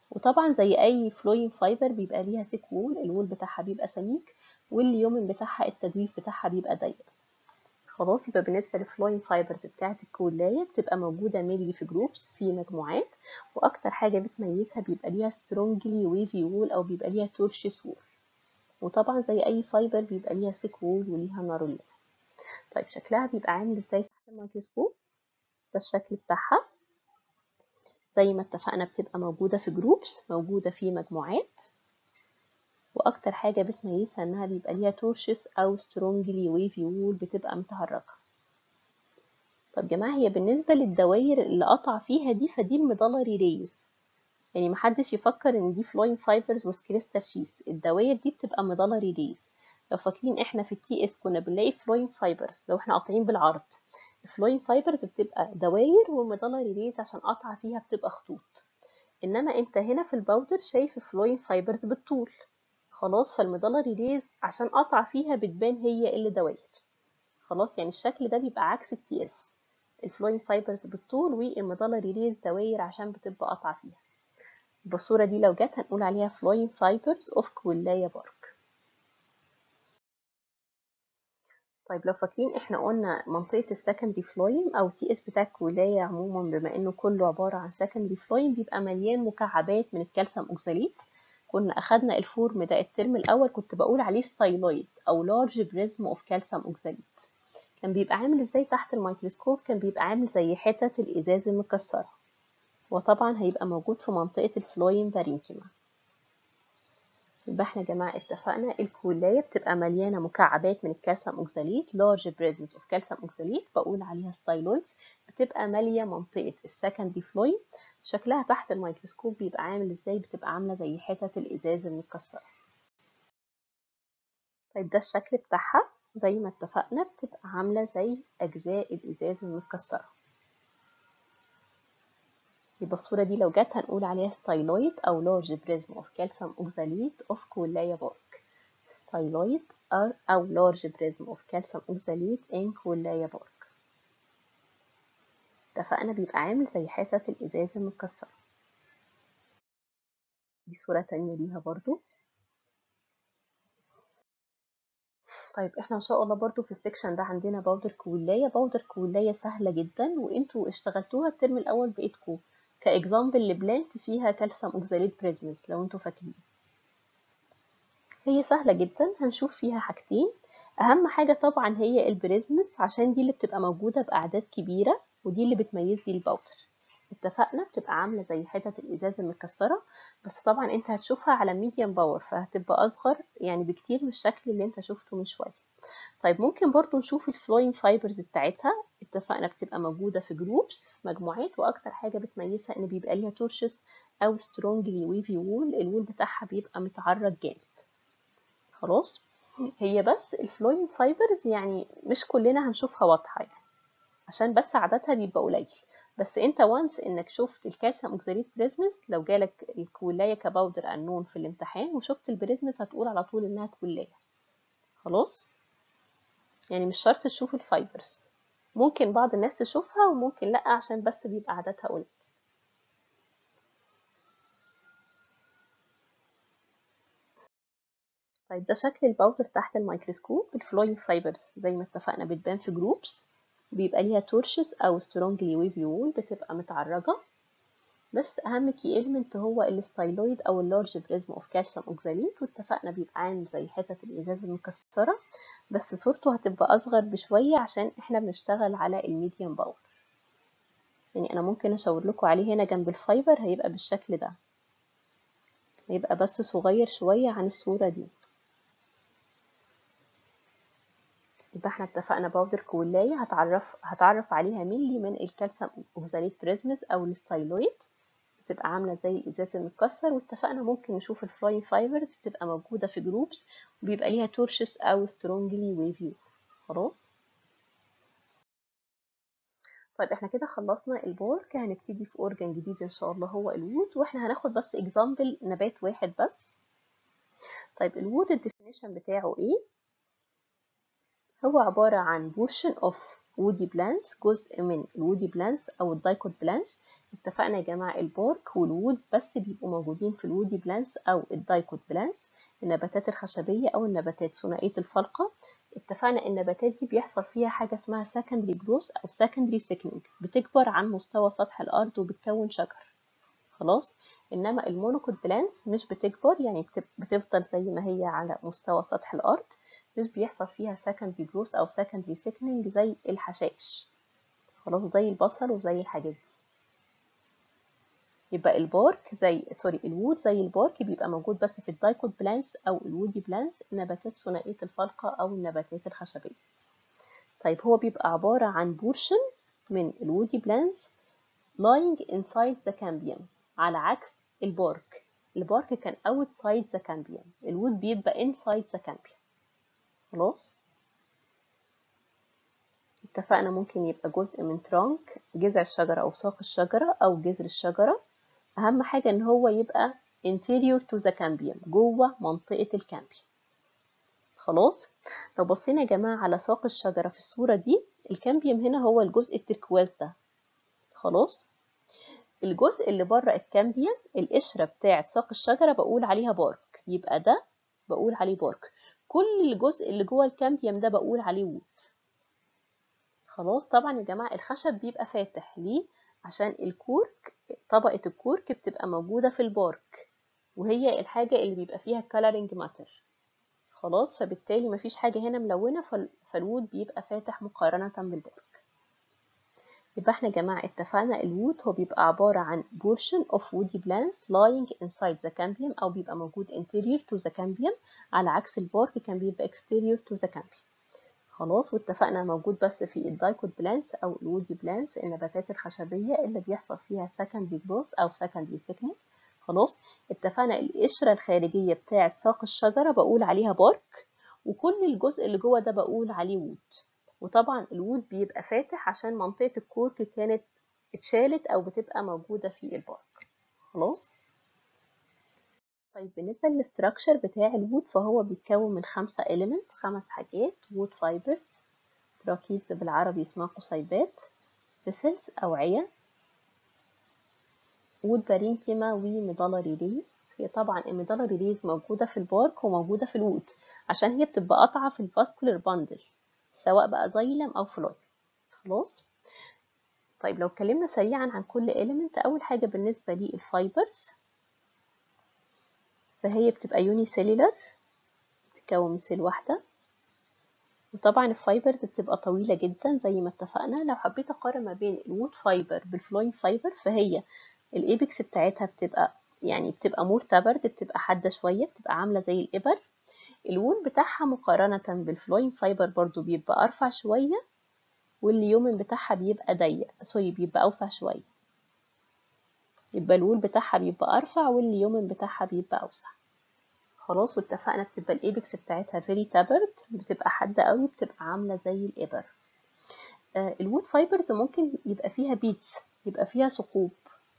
وطبعا زي اي فلوينج فايبر بيبقى ليها سيك وول الوول بتاعها بيبقى سميك واليومن بتاعها التجويف بتاعها بيبقى ضيق خلاص يبقى بالنسبة للفلوينج فايبرز بتاعة الكولاية بتبقى موجودة مينلي في جروبس في مجموعات وأكتر حاجة بتميزها بيبقى ليها سترونجلي ويفي وول أو بيبقى ليها تورشيس وول وطبعا زي أي فايبر بيبقى ليها سيك وول وليها نارو طيب شكلها بيبقى عامل ازاي تحت الميكروسكوب ده الشكل بتاعها زي ما اتفقنا بتبقى موجودة في جروبس موجودة في مجموعات واكتر حاجة بتميزها انها بيبقى ليها تورشس او سترونجلي ويفي وول بتبقى متهرجة طب جماعة هي بالنسبة للدوائر اللي قطع فيها دي فدي الميدالري ريز يعني محدش يفكر ان دي فلوين فايبرز وسكريستال شيس الدوائر دي بتبقى ميدالري ريز لو فاكرين احنا في التي اس كنا بنلاقي فلوين فايبرز لو احنا قاطعين بالعرض الفلوين فايبرز بتبقى دواير وميدالري ريز عشان قطع فيها بتبقى خطوط انما انت هنا في الباودر شايف فلوين فايبرز بالطول خلاص فالميدالري ريز عشان قطع فيها بتبان هي اللي دواير خلاص يعني الشكل ده بيبقى عكس التي اس الفلوين فايبرز بالطول والميدالري ريز دواير عشان بتبقى قطع فيها بالصورة دي لو جت هنقول عليها فلوين فايبرز اوف كولايا بارك طيب لو فاكرين احنا قلنا منطقة السكندري فلويم او تي اس بتاع الكولاية عموما بما انه كله عبارة عن سكندري فلويم بيبقى مليان مكعبات من الكالسيوم اوكساليت كنا اخدنا الفورم ده الترم الاول كنت بقول عليه ستايلويد او لارج بريزم اوف كالسيوم اوكساليت كان بيبقى عامل ازاي تحت الميكروسكوب كان بيبقى عامل زي حتت الازاز المكسرة وطبعا هيبقى موجود في منطقة الفلويم بارينكيما يبقى احنا يا جماعة اتفقنا الكولاية بتبقى مليانة مكعبات من الكالسيوم اوكساليت لارج بريزمز اوف كالسيوم اوكساليت بقول عليها ستايلويدز بتبقى مالية منطقة السكندري فلويم شكلها تحت الميكروسكوب بيبقى عامل ازاي بتبقى عاملة زي حتت الازاز المتكسرة طيب ده الشكل بتاعها زي ما اتفقنا بتبقى عاملة زي أجزاء الإزاز المتكسرة يبقى الصورة دي لو جت هنقول عليها ستايلويد أو لارج بريزم اوف كالسيوم اوكزاليت اوف كولايا بارك ستايلويد أو لارج بريزم اوف كالسيوم اوكزاليت ان كولايا بارك اتفقنا بيبقى عامل زي حتت الإزاز المتكسرة دي صورة تانية ليها برضو طيب احنا ان شاء الله برضو في السكشن ده عندنا باودر كولاية باودر كولاية سهلة جدا وانتوا اشتغلتوها الترم الاول بايدكم كاكزامبل لبلانت فيها كالسيوم اوكزاليت بريزمز لو انتوا فاكرين هي سهلة جدا هنشوف فيها حاجتين اهم حاجة طبعا هي البريزمز عشان دي اللي بتبقى موجودة باعداد كبيرة ودي اللي بتميز لي الباودر اتفقنا بتبقى عاملة زي حتت الإزاز المتكسرة بس طبعا انت هتشوفها على ميديم باور فهتبقى أصغر يعني بكتير من الشكل اللي انت شفته من شوية طيب ممكن برضو نشوف الفلوين فايبرز بتاعتها اتفقنا بتبقى موجودة في جروبس في مجموعات وأكتر حاجة بتميزها إن بيبقى ليها تورشس أو سترونجلي ويفي وول الوول بتاعها بيبقى متعرض جامد خلاص هي بس الفلوين فايبرز يعني مش كلنا هنشوفها واضحة يعني عشان بس عددها بيبقى قليل بس انت وانس انك شفت الكالسيوم اوكساليت بريزمز لو جالك الكولايه كباودر انون في الامتحان وشفت البريزمز هتقول على طول انها كولايه خلاص يعني مش شرط تشوف الفايبرز ممكن بعض الناس تشوفها وممكن لا عشان بس بيبقى عددها قليل طيب ده شكل الباودر تحت الميكروسكوب الفلوين فايبرز زي ما اتفقنا بتبان في جروبس بيبقى ليها تورشس او سترونجلي ويفي وول بتبقى متعرجة بس اهم كي ايلمنت هو الستايلويد او اللارج بريزم اوف كالسيوم اوكزاليت واتفقنا بيبقى عامل زي حتت الازاز المكسرة بس صورته هتبقى اصغر بشوية عشان احنا بنشتغل على الميديم باور يعني انا ممكن اشاور لكم عليه هنا جنب الفايبر هيبقى بالشكل ده هيبقى بس صغير شوية عن الصورة دي يبقى احنا اتفقنا باودر كولاية هتعرف هتعرف عليها ملي من الكالسيوم اوكزاليت بريزمز او الستايلويد بتبقى عاملة زي الازاز المتكسر واتفقنا ممكن نشوف الفلاين فايبرز بتبقى موجودة في جروبس وبيبقى ليها تورشس او سترونجلي ويفيو خلاص طيب احنا كده خلصنا البورك هنبتدي في اورجان جديد ان شاء الله هو الوود واحنا هناخد بس اكزامبل نبات واحد بس طيب الوود الديفينيشن بتاعه ايه هو عبارة عن portion of وودي بلانس جزء من الوودي بلانس او الدايكوت بلانس اتفقنا يا جماعه البارك والوود بس بيبقوا موجودين في الوودي بلانس او الدايكوت بلانس النباتات الخشبيه او النباتات ثنائيه الفلقه اتفقنا ان النباتات دي بيحصل فيها حاجه اسمها secondary growth او secondary thickening بتكبر عن مستوى سطح الارض وبتكون شجر خلاص انما المونوكوت بلانس مش بتكبر يعني بتفضل زي ما هي على مستوى سطح الارض مش بيحصل فيها secondary growth او secondary thickening زي الحشائش خلاص زي البصل وزي الحاجات دي يبقى البارك زي سوري الوود زي البارك بيبقى موجود بس في الدايكوت بلانس او الوودي بلانس النباتات ثنائيه الفلقه او النباتات الخشبيه طيب هو بيبقى عباره عن بورشن من الوودي بلانس lying inside the cambium على عكس البارك البارك كان outside the cambium الوود بيبقى inside the cambium خلاص اتفقنا ممكن يبقى جزء من ترانك جذع الشجرة أو ساق الشجرة أو جذر الشجرة أهم حاجة إن هو يبقى interior to the cambium جوه منطقة الكامبيوم خلاص لو بصينا يا جماعة على ساق الشجرة في الصورة دي الكامبيوم هنا هو الجزء التركواز ده خلاص الجزء اللي بره الكامبيوم القشرة بتاعة ساق الشجرة بقول عليها بارك يبقى ده بقول عليه بارك كل الجزء اللي جوه الكامبيوم ده بقول عليه وود خلاص طبعا يا جماعة الخشب بيبقى فاتح ليه عشان الكورك طبقة الكورك بتبقى موجودة في البارك وهي الحاجة اللي بيبقى فيها coloring matter خلاص فبالتالي مفيش حاجة هنا ملونة فالوود بيبقى فاتح مقارنة بالبارك يبقى احنا يا جماعة اتفقنا الوود هو بيبقى عبارة عن portion of woody plants lying inside the cambium أو بيبقى موجود interior to the cambium على عكس البارك كان بيبقى exterior to the cambium خلاص واتفقنا موجود بس في الدايكوت بلانس أو الوودي بلانس النباتات الخشبية اللي بيحصل فيها secondary growth أو secondary thickening خلاص اتفقنا القشرة الخارجية بتاعة ساق الشجرة بقول عليها بارك وكل الجزء اللي جوه ده بقول عليه وود وطبعا الوود بيبقى فاتح عشان منطقة الكورك كانت اتشالت أو بتبقى موجودة في البارك خلاص طيب بالنسبة للستراكشر بتاع الوود فهو بيتكون من خمسة elements خمس حاجات وود فايبرز تراكيز بالعربي اسمها قصيبات فيسلز أوعية وود بارينكيما وميدالاري ريز هي طبعا الميدالاري ريز موجودة في البارك وموجودة في الوود عشان هي بتبقى قطعة في الفاسكولار باندل سواء بقى زايلم أو فلوي خلاص طيب لو اتكلمنا سريعا عن كل element أول حاجة بالنسبة للفايبرز فهي بتبقى يوني سيلولر بتتكون من سيل واحدة وطبعا الفايبرز بتبقى طويلة جدا زي ما اتفقنا لو حبيت أقارن ما بين الوود فايبر بالفلوين فايبر فهي الإيبكس بتاعتها بتبقى يعني بتبقى مرتبرد بتبقى حادة شوية بتبقى عاملة زي الإبر الوول بتاعها مقارنة بالفلوين فايبر برضو بيبقى أرفع شوية واليومن بتاعها بيبقى ضيق سوري بيبقى أوسع شوية يبقى الوول بتاعها بيبقى أرفع واليومن بتاعها بيبقى أوسع خلاص واتفقنا بتبقى الإيبكس بتاعتها فيري تابرد بتبقى حادة قوي بتبقى عاملة زي الإبر آه الوود فايبرز ممكن يبقى فيها بيتس يبقى فيها ثقوب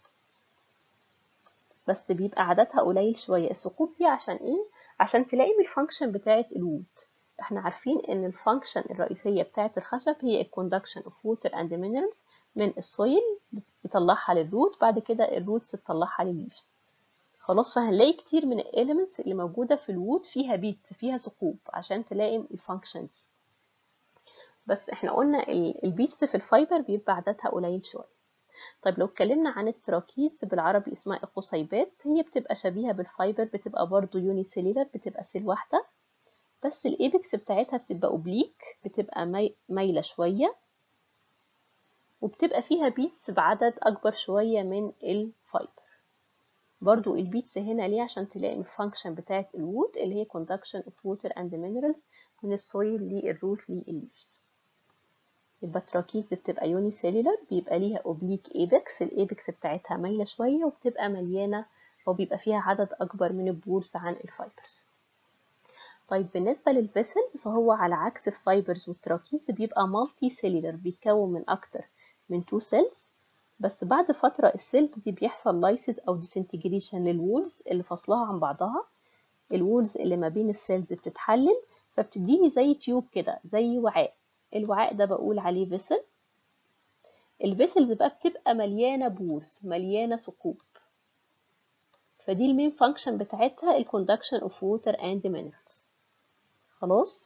بس بيبقى عددها قليل شوية الثقوب دي عشان ايه؟ عشان تلاقي من الفانكشن بتاعة الوود احنا عارفين ان الفانكشن الرئيسية بتاعة الخشب هي الكوندكشن اوف ووتر اند مينرالز من السويل بيطلعها للروت بعد كده الروتس تطلعها للليفز خلاص فهنلاقي كتير من الاليمنتس اللي موجودة في الوود فيها بيتس فيها ثقوب عشان تلاقي الفانكشن دي بس احنا قلنا البيتس في الفايبر بيبقى عددها قليل شوية طيب لو اتكلمنا عن التراكيز بالعربي اسمها القصيبات هي بتبقى شبيهة بالفايبر بتبقى برضو يوني سيلولر بتبقى سيل واحدة بس الايبكس بتاعتها بتبقى اوبليك بتبقى مايلة شوية وبتبقى فيها بيتس بعدد اكبر شوية من الفايبر برضو البيتس هنا ليه عشان تلاقي الفانكشن بتاعت الوود اللي هي conduction of water and minerals من السويل للروت للليفز يبقى التراكيز بتبقى يوني سيلولر بيبقى ليها اوبليك ايبكس الايبكس بتاعتها مايله شويه وبتبقى مليانه او بيبقى فيها عدد اكبر من البورز عن الفايبرز طيب بالنسبه للفيسلز فهو على عكس الفايبرز والتراكيز بيبقى مالتي سيلولر بيتكون من اكتر من تو سيلز بس بعد فتره السيلز دي بيحصل لايسيس او ديسنتجريشن للوولز اللي فاصلها عن بعضها الوولز اللي ما بين السيلز بتتحلل فبتديني زي تيوب كده زي وعاء الوعاء ده بقول عليه فيسل الفيسلز بقى بتبقى مليانة بورس مليانة ثقوب فدي المين فانكشن بتاعتها الكوندكشن اوف ووتر اند minerals خلاص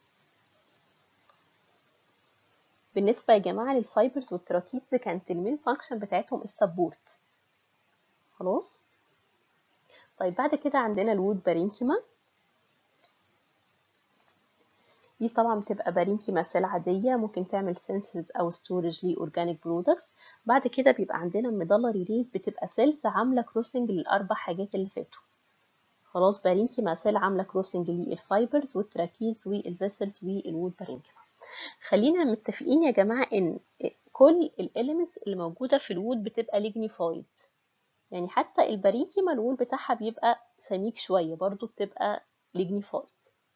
بالنسبة يا جماعة للفايبرز والتراكيز كانت المين فانكشن بتاعتهم السبورت خلاص طيب بعد كده عندنا الوود بارينكيما دي طبعا بتبقى بارينكيما سيل عادية ممكن تعمل سينسز أو ستورج لأورجانيك برودكتس بعد كده بيبقى عندنا ميدالري ريت بتبقى سيلز عاملة كروسنج للأربع حاجات اللي فاتوا خلاص بارينكيما سيل عاملة كروسنج للفايبرز والتراكيز والفيسلز والوود بارينكيما خلينا متفقين يا جماعة إن كل الإليمنتس اللي موجودة في الوود بتبقى ليجنيفايد يعني حتى البارينكيما الوول بتاعها بيبقى سميك شوية برضو بتبقى ليجنيفايد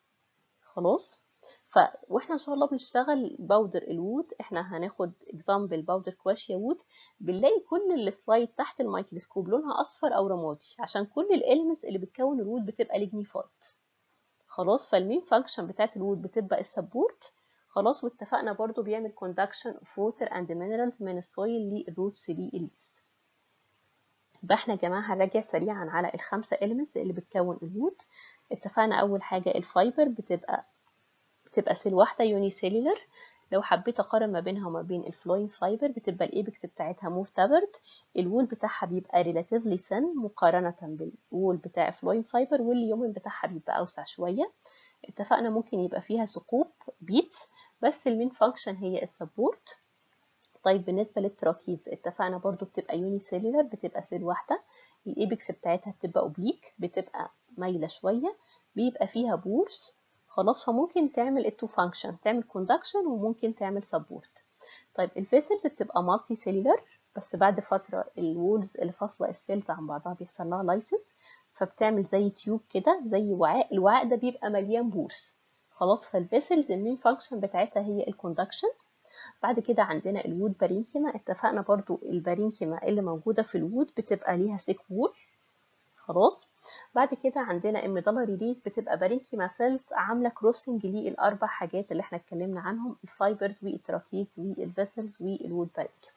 خلاص ف واحنا ان شاء الله بنشتغل باودر الوود احنا هناخد اكزامبل باودر كواشيا وود بنلاقي كل السلايد تحت الميكروسكوب لونها اصفر او رمادي عشان كل الاليمنتس اللي بتكون الوود بتبقى ليجنيفايد خلاص فالمين فانكشن بتاعت الوود بتبقى السبورت خلاص واتفقنا برضو بيعمل كوندكشن اوف ووتر اند مينرالز من السويل للروتس للليفز يبقى احنا يا جماعه هنراجع سريعا على الخمسه elements اللي بتكون الوود اتفقنا اول حاجه الفايبر بتبقى بتبقى سيل واحده يوني سيلولر لو حبيت اقارن ما بينها وما بين الفلوين فايبر بتبقى الايبكس بتاعتها مورتابرد الوول بتاعها بيبقى ريلاتيفلي سن مقارنه بالوول بتاع فلوين فايبر واليومن بتاعها بيبقى اوسع شويه اتفقنا ممكن يبقى فيها ثقوب بيتس بس المين فانكشن هي السبورت طيب بالنسبة للتراكيز اتفقنا برضو بتبقى يوني سيلولر بتبقى سيل واحدة الايبكس بتاعتها بتبقى اوبليك بتبقى مايلة شوية بيبقى فيها بورس خلاص فممكن تعمل التو فانكشن تعمل كوندكشن وممكن تعمل سبورت طيب الفيسلز بتبقى مالتي سيلولر بس بعد فترة الوولز اللي فاصلة السيلز عن بعضها بيحصل لها لايسس فبتعمل زي تيوب كده زي وعاء الوعاء ده بيبقى مليان بورس خلاص فالفيسلز المين فانكشن بتاعتها هي الكوندكشن بعد كده عندنا الوود بارينكيما اتفقنا برضو البارينكيما اللي موجودة في الوود بتبقى ليها سيك وول خلاص بعد كده عندنا الميدالري ريز بتبقى بارينكيما سيلز عاملة كروسنج للأربع حاجات اللي احنا اتكلمنا عنهم الفايبرز والتراكيز والفيسلز والوود بارينكيما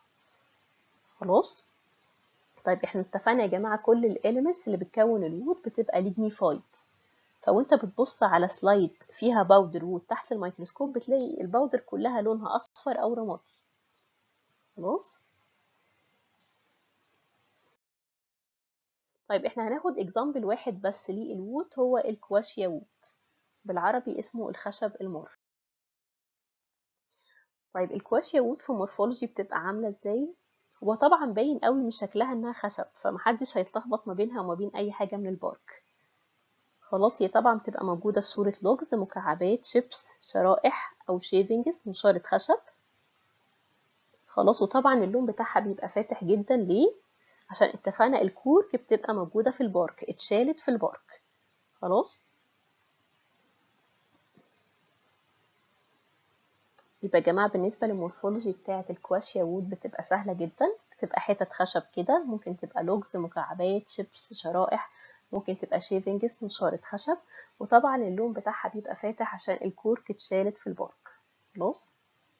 خلاص طيب احنا اتفقنا يا جماعة كل الاليمنتس اللي بتكون الوود بتبقى ليجنيفايد فوانت بتبص على سلايد فيها باودر وود تحت الميكروسكوب بتلاقي الباودر كلها لونها اصفر او رمادي خلاص طيب احنا هناخد اكزامبل واحد بس للوود هو الكواشيا وود بالعربي اسمه الخشب المر طيب الكواشيا وود في مورفولوجي بتبقى عامله ازاي هو طبعا باين قوي من شكلها انها خشب فمحدش هيتلخبط ما بينها وما بين اي حاجه من البارك خلاص هي طبعا بتبقى موجودة في صورة لوجز مكعبات شيبس شرائح أو شيفنجز نشارة خشب خلاص وطبعا اللون بتاعها بيبقى فاتح جدا ليه؟ عشان اتفقنا الكورك بتبقى موجودة في البارك اتشالت في البارك خلاص يبقى يا جماعة بالنسبة للمورفولوجي بتاعة الكواشيا وود بتبقى سهلة جدا بتبقى حتت خشب كده ممكن تبقى لوجز مكعبات شيبس شرائح ممكن تبقى شيفنجز نشارة خشب وطبعا اللون بتاعها بيبقى فاتح عشان الكورك اتشالت في البارك خلاص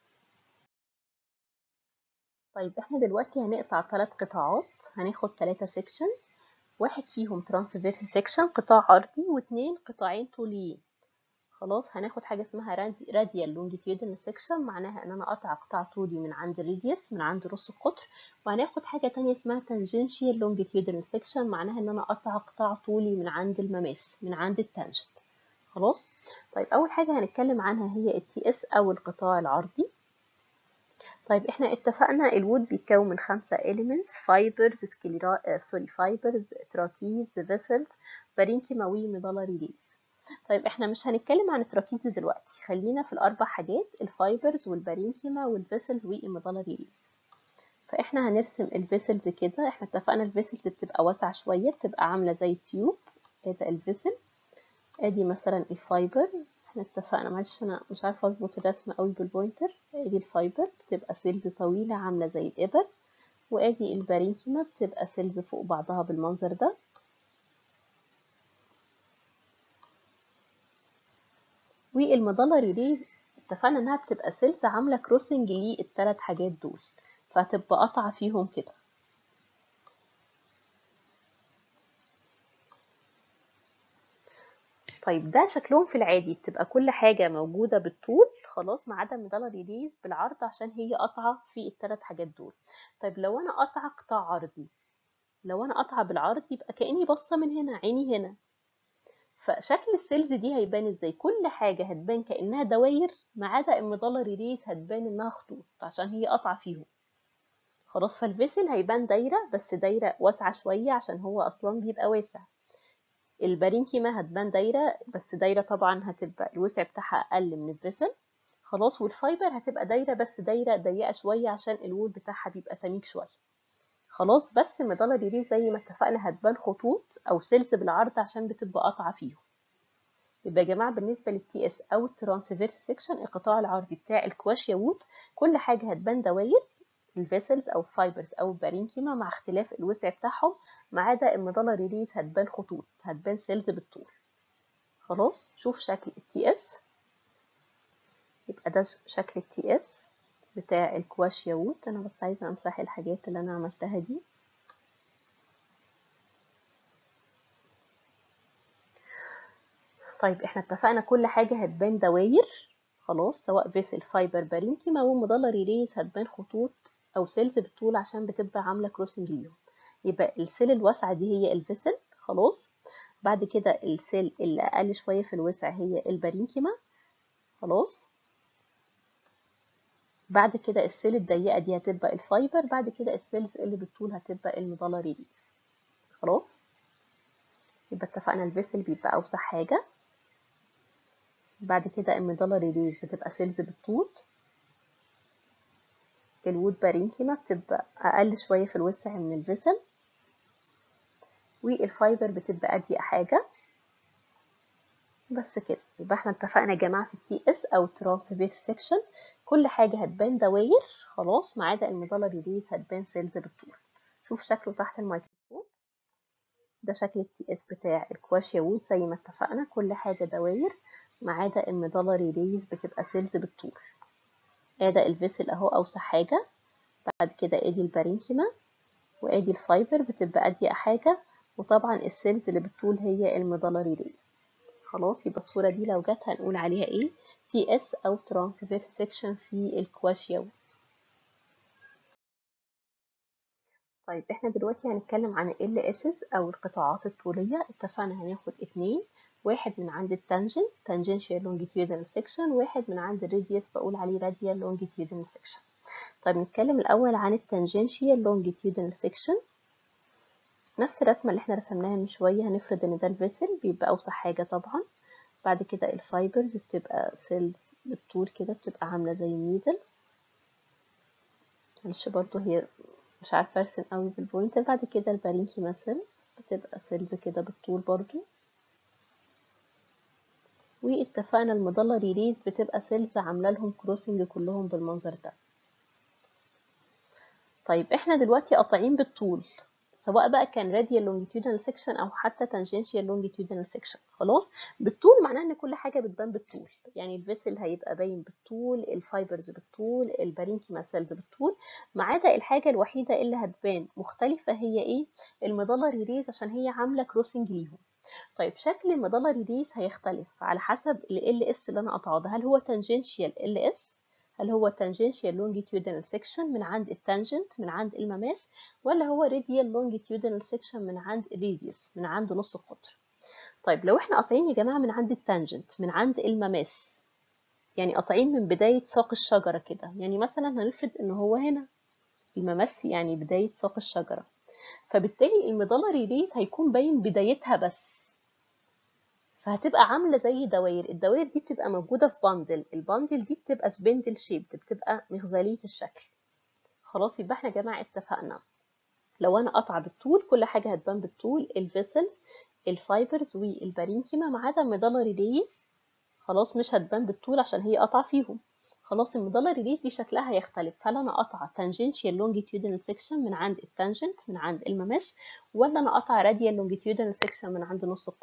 طيب احنا دلوقتي هنقطع ثلاث قطاعات هناخد ثلاثة سيكشنز واحد فيهم ترانسفيرس سيكشن قطاع عرضي واثنين قطاعين طوليين خلاص هناخد حاجة اسمها راديال لونجيتيودنال سيكشن معناها ان انا اقطع قطاع طولي من عند الريديوس من عند رأس القطر وهناخد حاجة تانية اسمها تانجنشيال لونجيتيودنال سيكشن معناها ان انا اقطع قطاع طولي من عند المماس من عند التانجنت خلاص طيب اول حاجة هنتكلم عنها هي التي اس او القطاع العرضي طيب احنا اتفقنا الوود بيتكون من خمسة elements fibers سكليرا سوري fibers تراكيز vessels بارينكيما وميدالري ريز طيب احنا مش هنتكلم عن التراكيز دلوقتي خلينا في الاربع حاجات الفايبرز والبارينكيما والفيسلز والميدالري ريز فاحنا هنرسم الفيسلز كده احنا اتفقنا الفيسلز بتبقى واسعة شوية بتبقى عاملة زي التيوب ادي الفيسل ادي مثلا الفايبر احنا اتفقنا معلش انا مش عارفة اظبط الرسم قوي بالبوينتر ادي الفايبر بتبقى سيلز طويلة عاملة زي الابر وادي البارينكيما بتبقى سيلز فوق بعضها بالمنظر ده والمدلري دي اتفقنا انها بتبقى سيلز عامله كروسنج للثلاث حاجات دول فهتبقى قطعه فيهم كده طيب ده شكلهم في العادي بتبقى كل حاجة موجودة بالطول خلاص ما عدا الميدالة ريليز بالعرض عشان هي قطعة في الثلاث حاجات دول طيب لو أنا قطعة قطاع عرضي لو أنا قطعة بالعرض يبقى كأني باصة من هنا عيني هنا فشكل السيلز دي هيبان ازاي كل حاجة هتبان كأنها دواير ما عدا الميدالة ريليز هتبان انها خطوط عشان هي قطعة فيهم خلاص فالفيسل هيبان دايرة بس دايرة واسعة شوية عشان هو أصلا بيبقى واسع البارينكيما هتبان دايرة بس دايرة طبعا هتبقى الوسع بتاعها أقل من الفيسل خلاص والفايبر هتبقى دايرة بس دايرة ضيقة شوية عشان الوول بتاعها بيبقى سميك شوية خلاص بس الميدالة دي زي ما اتفقنا هتبان خطوط أو سيلز بالعرض عشان بتبقى قطعة فيهم يبقى يا جماعة بالنسبة للتي اس أو الترانسفيرس سيكشن القطاع العرضي بتاع الكواشيا وود كل حاجة هتبان دواير الفيسلز او فايبرز او البارينكيما مع اختلاف الوسع بتاعهم ما عدا الميدالا ريليز هتبان خطوط هتبان سيلز بالطول خلاص شوف شكل التي اس يبقى ده شكل التي اس بتاع الكواشيا وود انا بس عايزه امسح الحاجات اللي انا عملتها دي طيب احنا اتفقنا كل حاجه هتبان دواير خلاص سواء فيسل فايبر بارينكيما والميدالا ريليز هتبان خطوط او سيلز بالطول عشان بتبقى عامله كروسنج ليهم يبقى السيل الواسعه دي هي الفيسل خلاص بعد كده السيل اللي اقل شويه في الوسع هي البارينكيما خلاص بعد كده السيل الضيقه دي هتبقى الفايبر بعد كده السيلز اللي بالطول هتبقى الميدالا ريليز خلاص يبقى اتفقنا الفيسل بيبقى اوسع حاجه بعد كده الميدالا ريليز بتبقى سيلز بالطول الوود بارينكيما بتبقى أقل شوية في الوسع من الفيسل والفايبر بتبقى أضيق حاجة بس كده يبقى احنا اتفقنا يا جماعة في التي اس أو ترانسفيرس سيكشن كل حاجة هتبان دواير خلاص ما عدا الميدالا ريليز هتبان سيلز بالطول شوف شكله تحت الميكروسكوب ده شكل التي اس بتاع الكواشيا وود زي ما اتفقنا كل حاجة دواير ما عدا الميدالا ريليز بتبقى سيلز بالطول ادي الفيسل اهو اوسع حاجة بعد كده ادي البارينكيما وادي الفايبر بتبقى اضيق حاجة وطبعا السيلز اللي بالطول هي الميدالا ريليز خلاص يبقى الصورة دي لو جت هنقول عليها ايه تي اس او ترانسفيرس سيكشن في الكواشيا وود طيب احنا دلوقتي هنتكلم عن ال اسس او القطاعات الطولية اتفقنا هناخد اتنين واحد من عند التانجنت tangential longitudinal section واحد من عند الراديوس بقول عليه radial longitudinal section طيب نتكلم الأول عن التانجنشيال longitudinal section نفس الرسمة اللي احنا رسمناها من شوية هنفرض ان ده الفيسل بيبقى أوسع حاجة طبعا بعد كده الفايبرز بتبقى سيلز بالطول كده بتبقى عاملة زي النيدلز معلش برضو هي مش عارفة ارسم قوي بالبوينت بعد كده البارينكيما سيلز بتبقى سيلز كده بالطول برضو واتفقنا المضلة ريليز بتبقى سيلز عاملة لهم كروسنج كلهم بالمنظر ده طيب احنا دلوقتي قاطعين بالطول سواء بقى كان radial longitudinal section او حتى tangential longitudinal section خلاص بالطول معناه ان كل حاجه بتبان بالطول يعني الفيسل هيبقى باين بالطول الفايبرز بالطول البارينكيما سيلز بالطول ما عدا الحاجه الوحيده اللي هتبان مختلفه هي ايه المضله ريليز عشان هي عامله كروسنج ليهم طيب شكل المضله ريليز هيختلف على حسب ال اس اللي انا قطعه ده هل هو tangential ال اس هل هو tangential longitudinal section من عند التانجنت من عند المماس ولا هو radial longitudinal section من عند الراديوس من عند نص القطر طيب لو احنا قاطعين يا جماعة من عند التانجنت من عند المماس يعني قاطعين من بداية ساق الشجرة كده يعني مثلا هنفرض ان هو هنا المماس يعني بداية ساق الشجرة فبالتالي المضلة ريليز هيكون باين بدايتها بس فهتبقى عامله زي دوائر الدوائر دي بتبقى موجوده في باندل الباندل دي بتبقى سبندل شيب بتبقى مغزاليه الشكل خلاص يبقى احنا يا جماعه اتفقنا لو انا قطعه بالطول كل حاجه هتبان بالطول الفيسلز الفايبرز والبارينكيما ما عدا المضله ريليز خلاص مش هتبان بالطول عشان هي قطعه فيهم خلاص المضله ريليز دي شكلها هيختلف هل انا قطعه tangential longitudinal section من عند التانجنت من عند المماس ولا انا قطعه radial longitudinal section من عند نص القطر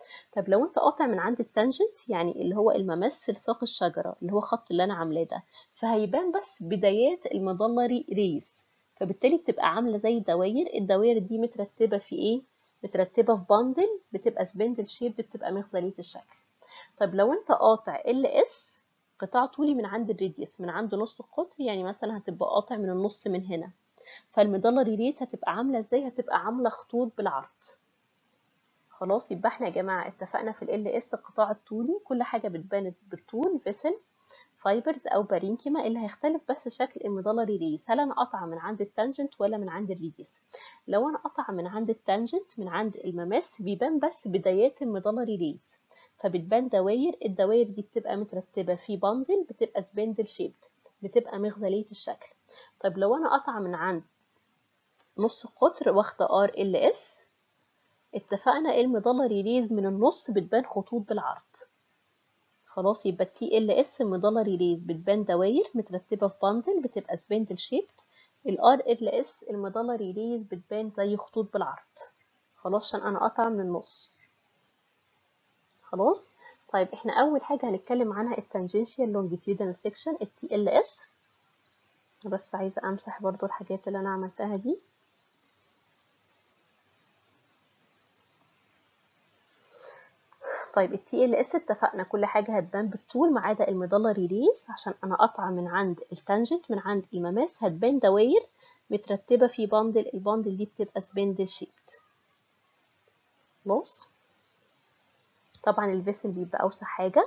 طب لو انت قاطع من عند التانجنت يعني اللي هو الممس لساق الشجرة اللي هو خط اللي انا عاملاه ده فهيبان بس بدايات المدلري ريس فبالتالي بتبقى عاملة زي دواير الدواير دي مترتبة في ايه مترتبة في باندل بتبقى سبندل شيب بتبقى مغزلية الشكل طب لو انت قاطع ال اس قطاع طولي من عند الراديوس من عند نص القطر يعني مثلا هتبقى قاطع من النص من هنا فالمدلري ريس هتبقى عاملة ازاي هتبقى عاملة خطوط بالعرض خلاص يبقى احنا يا جماعة اتفقنا في ال اس القطاع الطولي كل حاجة بتبان بالطول فيسلز فايبرز او بارينكيما اللي هيختلف بس شكل المدلري ريس هل انا قطعة من عند التانجنت ولا من عند الريديوس لو انا قطعة من عند التانجنت من عند المماس بيبان بس بدايات المدلري ريس فبتبان دواير الدواير دي بتبقى مترتبة في باندل بتبقى سبندل شيبد بتبقى مغزلية الشكل طيب لو انا قطعة من عند نص قطر واخدة ار ال اس اتفقنا المدلري ريز من النص بتبان خطوط بالعرض خلاص يبقى التي ال اس المدلري ريز بتبان دواير مترتبة في باندل بتبقى سبندل شيبد الار ال اس المدلري ريز بتبان زي خطوط بالعرض خلاص عشان انا قطعة من النص خلاص طيب احنا اول حاجة هنتكلم عنها التانجنشال لونجيتيودنال سيكشن التي ال اس بس عايزة امسح برضو الحاجات اللي انا عملتها دي طيب التي ال اس اتفقنا كل حاجة هتبان بالطول ما عدا المدلري ريس عشان انا قطعة من عند التانجنت من عند المماس هتبان دواير مترتبة في باندل الباندل دي بتبقى سبندل شيبت خلاص طبعا الفيسل بيبقى اوسع حاجة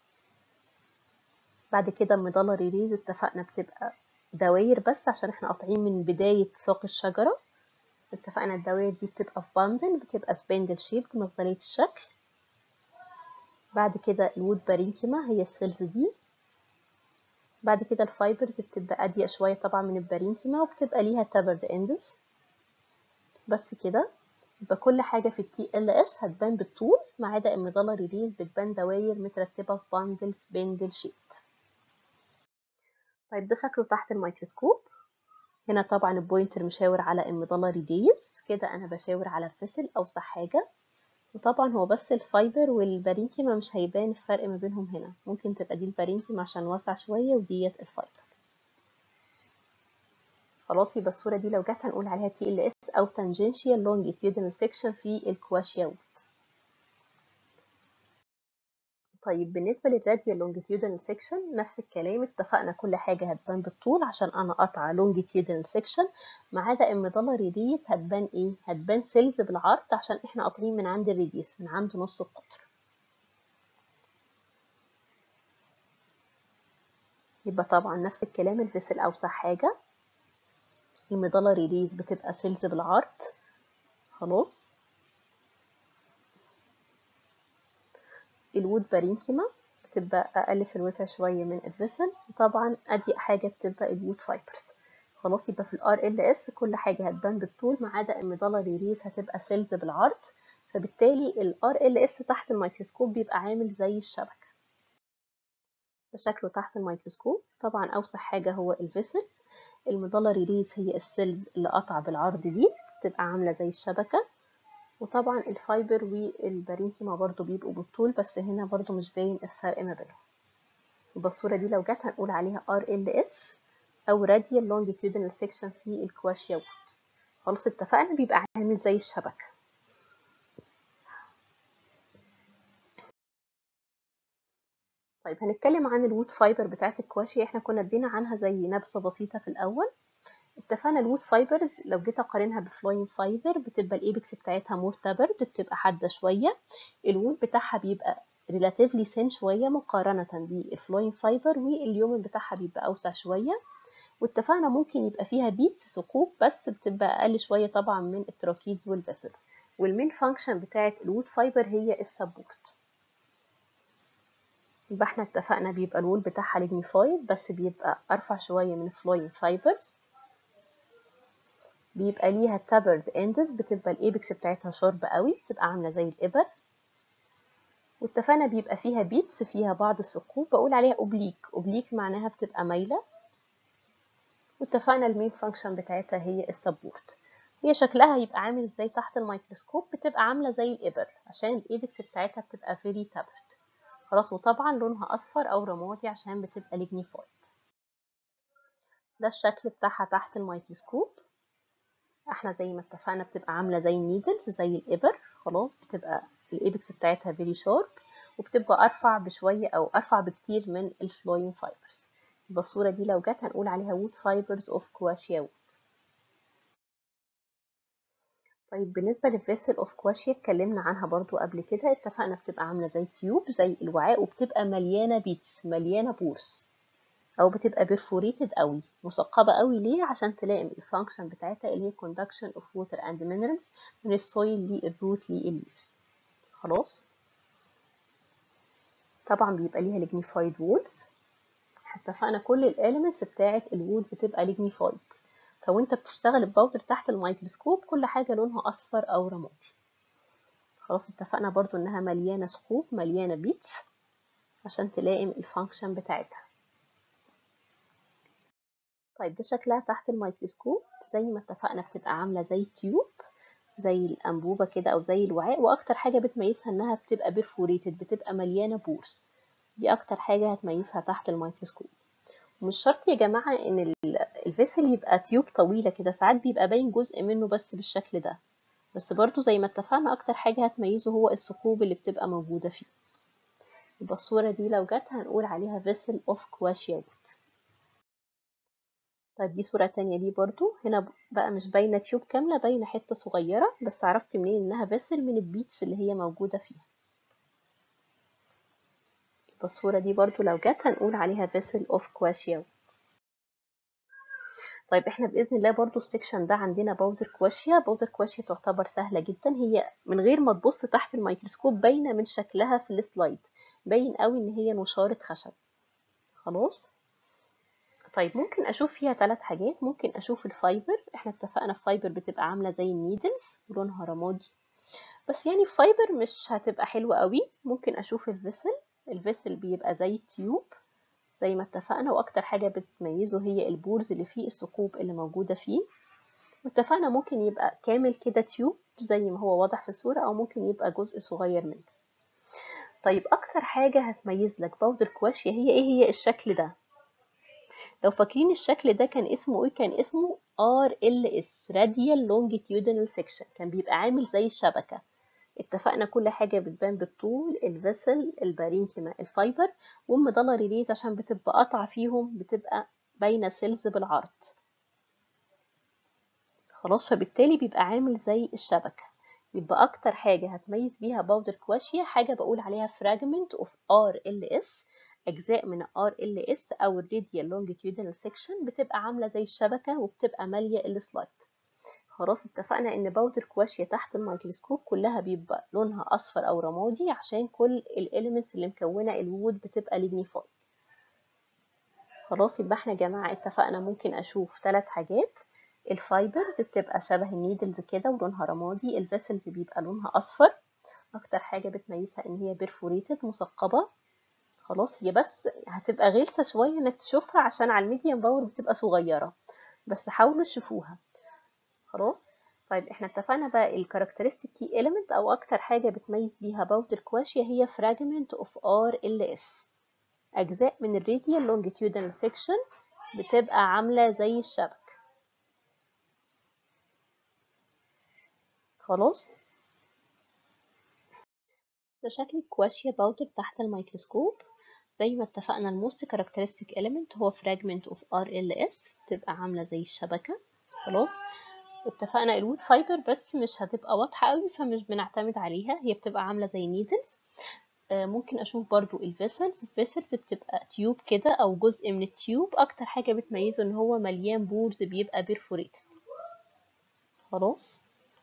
بعد كده المدلري ريز اتفقنا بتبقى دواير بس عشان احنا قاطعين من بداية ساق الشجرة اتفقنا الدواير دي بتبقى في باندل بتبقى سبندل شيبت مغزلية الشكل بعد كده الوود بارينكيما هي السيلز دي بعد كده الفايبرز بتبقى أضيق شوية طبعا من البارينكيما وبتبقى ليها تابرد اندز بس كده يبقى كل حاجة في التي ال اس هتبان بالطول ما عدا المدلري ريز بتبان دواير مترتبة في باندل سبندل شيت طيب ده شكله تحت الميكروسكوب هنا طبعا البوينتر مشاور على المدلري ريز كده انا بشاور على الفصل اوسع حاجة وطبعا هو بس الفايبر والبارينكيما مش هيبان الفرق ما بينهم هنا ممكن تبقى دي البارينكيما عشان واسع شوية وديت الفايبر خلاص يبقى الصورة دي لو جت هنقول عليها تي ال اس او tangential longitudinal section في الكواشيا وود طيب بالنسبة للراديال longitudinal section نفس الكلام اتفقنا كل حاجة هتبان بالطول عشان أنا قطعة longitudinal section ما عدا المدلري ديت هتبان ايه؟ هتبان سيلز بالعرض عشان احنا قاطعين من عند الريديوس من عند نص القطر يبقى طبعا نفس الكلام الفيسل أوسع حاجة المدلري ريز بتبقى سيلز بالعرض خلاص الوود بارينكيما بتبقى أقل في الوسع شوية من الفيسل وطبعا أضيق حاجة بتبقى الوود فايبرز خلاص يبقى في الار ال اس كل حاجة هتبان بالطول ما عدا المدلري ريز هتبقى سيلز بالعرض فبالتالي الار ال اس تحت الميكروسكوب بيبقى عامل زي الشبكة ده شكله تحت الميكروسكوب طبعا أوسع حاجة هو الفيسل المدلري ريز هي السيلز اللي قطع بالعرض دي بتبقى عاملة زي الشبكة وطبعا الفايبر والبارينكيما برضو بيبقوا بالطول بس هنا برضو مش باين الفرق ما بينهم يبقى الصورة دي لو جت هنقول عليها RLS أو Radial Longitudinal Section في الكواشيا وود خلاص اتفقنا بيبقى عامل زي الشبكة طيب هنتكلم عن الوود فايبر بتاعت الكواشيا احنا كنا ادينا عنها زي نبذة بسيطة في الأول اتفقنا الوود فايبرز لو جيت اقارنها بفلوين فايبر بتبقى الايبكس بتاعتها مور تابرد بتبقى حادة شوية الوود بتاعها بيبقى ريلاتيفلي سين شوية مقارنة بالفلوين فايبر واليومن بتاعها بيبقى أوسع شوية واتفقنا ممكن يبقى فيها بيتس ثقوب بس بتبقى أقل شوية طبعا من التراكيز والفيسلز والمين فانكشن بتاعت الوود فايبر هي السبورت يبقى احنا اتفقنا بيبقى الوول بتاعها ليجنيفايد بس بيبقى أرفع شوية من الفلوين فايبرز بيبقى ليها تابرد اندز بتبقى الايبكس بتاعتها شارب قوي بتبقى عامله زي الابر واتفقنا بيبقى فيها بيتس فيها بعض الثقوب بقول عليها اوبليك اوبليك معناها بتبقى مايله واتفقنا المين فانكشن بتاعتها هي السبورت هي شكلها هيبقى عامل ازاي تحت الميكروسكوب بتبقى عاملة زي الإبر عشان الإيبكس بتاعتها بتبقى فيري تابرت خلاص وطبعا لونها أصفر أو رمادي عشان بتبقى ليجنيفايد ده الشكل بتاعها تحت الميكروسكوب احنا زي ما اتفقنا بتبقى عاملة زي النيدلز زي الإبر خلاص بتبقى الإيبكس بتاعتها فيري شارب وبتبقى أرفع بشوية أو أرفع بكتير من الفلوين فايبرز يبقى الصورة دي لو جت هنقول عليها wood fibers of كواشيا wood طيب بالنسبة للفيسل اوف كواشيا اتكلمنا عنها برضو قبل كده اتفقنا بتبقى عاملة زي تيوب زي الوعاء وبتبقى مليانة بيتس مليانة بورس او بتبقى بيرفوريتد قوي مثقبة قوي ليه عشان تلائم الفانكشن بتاعتها اللي هي conduction of water and minerals من السويل للروت للليفز خلاص طبعا بيبقى ليها ليجنيفايد وولز اتفقنا كل الاليمنتس بتاعه الوود بتبقى ليجنيفايد فوانت بتشتغل الباودر تحت الميكروسكوب كل حاجة لونها أصفر أو رمادي خلاص اتفقنا برضو إنها مليانة ثقوب مليانة بيتس عشان تلائم الفانكشن بتاعتها طيب ده شكلها تحت الميكروسكوب زي ما اتفقنا بتبقى عاملة زي تيوب زي الأنبوبة كده أو زي الوعاء وأكتر حاجة بتميزها إنها بتبقى بيرفوريتد بتبقى مليانة بورس دي أكتر حاجة هتميزها تحت الميكروسكوب ومش شرط يا جماعة إن الفيسل يبقى تيوب طويلة كده ساعات بيبقى باين جزء منه بس بالشكل ده بس برضو زي ما اتفقنا أكتر حاجة هتميزه هو الثقوب اللي بتبقى موجودة فيه يبقى الصورة دي لو جت هنقول عليها vessel of كواشيا wood طيب دي صورة تانية دي برضو هنا بقى مش باينة تيوب كاملة باينة حتة صغيرة بس عرفت منين إنها vessel من البيتس اللي هي موجودة فيها يبقى الصورة دي برضو لو جت هنقول عليها vessel of كواشيا wood طيب احنا باذن الله برضو السكشن ده عندنا باودر كواشيا باودر كواشيا تعتبر سهله جدا هي من غير ما تبص تحت الميكروسكوب باينه من شكلها في السلايد باين قوي ان هي نشاره خشب خلاص طيب ممكن اشوف فيها ثلاث حاجات ممكن اشوف الفايبر احنا اتفقنا الفايبر بتبقى عامله زي النيدلز ولونها رمادي بس يعني الفايبر مش هتبقى حلوه قوي ممكن اشوف الفيسل الفيسل بيبقى زي التيوب زي ما اتفقنا واكتر حاجة بتميزه هي البورز اللي فيه الثقوب اللي موجودة فيه واتفقنا ممكن يبقى كامل كده تيوب زي ما هو واضح في الصورة او ممكن يبقى جزء صغير منه طيب اكتر حاجة هتميز لك باودر كواشيا هي ايه هي الشكل ده لو فاكرين الشكل ده كان اسمه ايه كان اسمه RLS Radial Longitudinal Section كان بيبقى عامل زي الشبكة اتفقنا كل حاجة بتبان بالطول الفيسل البارينكيما الفايبر والمضلة ريليز عشان بتبقى قطعة فيهم بتبقى باينة سيلز بالعرض خلاص فبالتالي بيبقى عامل زي الشبكة يبقى أكتر حاجة هتميز بيها باودر كواشيا حاجة بقول عليها fragment of RLS أجزاء من RLS أو الراديال longitudinal section بتبقى عاملة زي الشبكة وبتبقى مالية السلايد خلاص اتفقنا ان باودر كواشيا تحت الميكروسكوب كلها بيبقى لونها اصفر او رمادي عشان كل الاليمنتس اللي مكونه الوود بتبقى ليجنيفايد خلاص يبقى احنا يا جماعه اتفقنا ممكن اشوف ثلاث حاجات الفايبرز بتبقى شبه النيدلز كده ولونها رمادي الفيسلز بيبقى لونها اصفر اكتر حاجه بتميزها ان هي بيرفوريتد مثقبه خلاص هي بس هتبقى غلسه شويه انك تشوفها عشان على الميديم باور بتبقى صغيره بس حاولوا تشوفوها خلاص طيب احنا اتفقنا بقى الكاركترستيك كي element او اكتر حاجه بتميز بيها باودر كواشيا هي fragment of RLS اجزاء من الراديال longitudinal section بتبقى عامله زي الشبك خلاص ده شكل الكواشيا باودر تحت الميكروسكوب زي ما اتفقنا الموست كاركترستيك element هو fragment of RLS بتبقى عامله زي الشبكه خلاص اتفقنا الوود فايبر بس مش هتبقى واضحة قوي فمش بنعتمد عليها هي بتبقى عاملة زي نيدلز آه ممكن اشوف برضو الفيسلز الفيسلز بتبقى تيوب كده او جزء من التيوب اكتر حاجة بتميزه ان هو مليان بورز بيبقى بيرفوريتد خلاص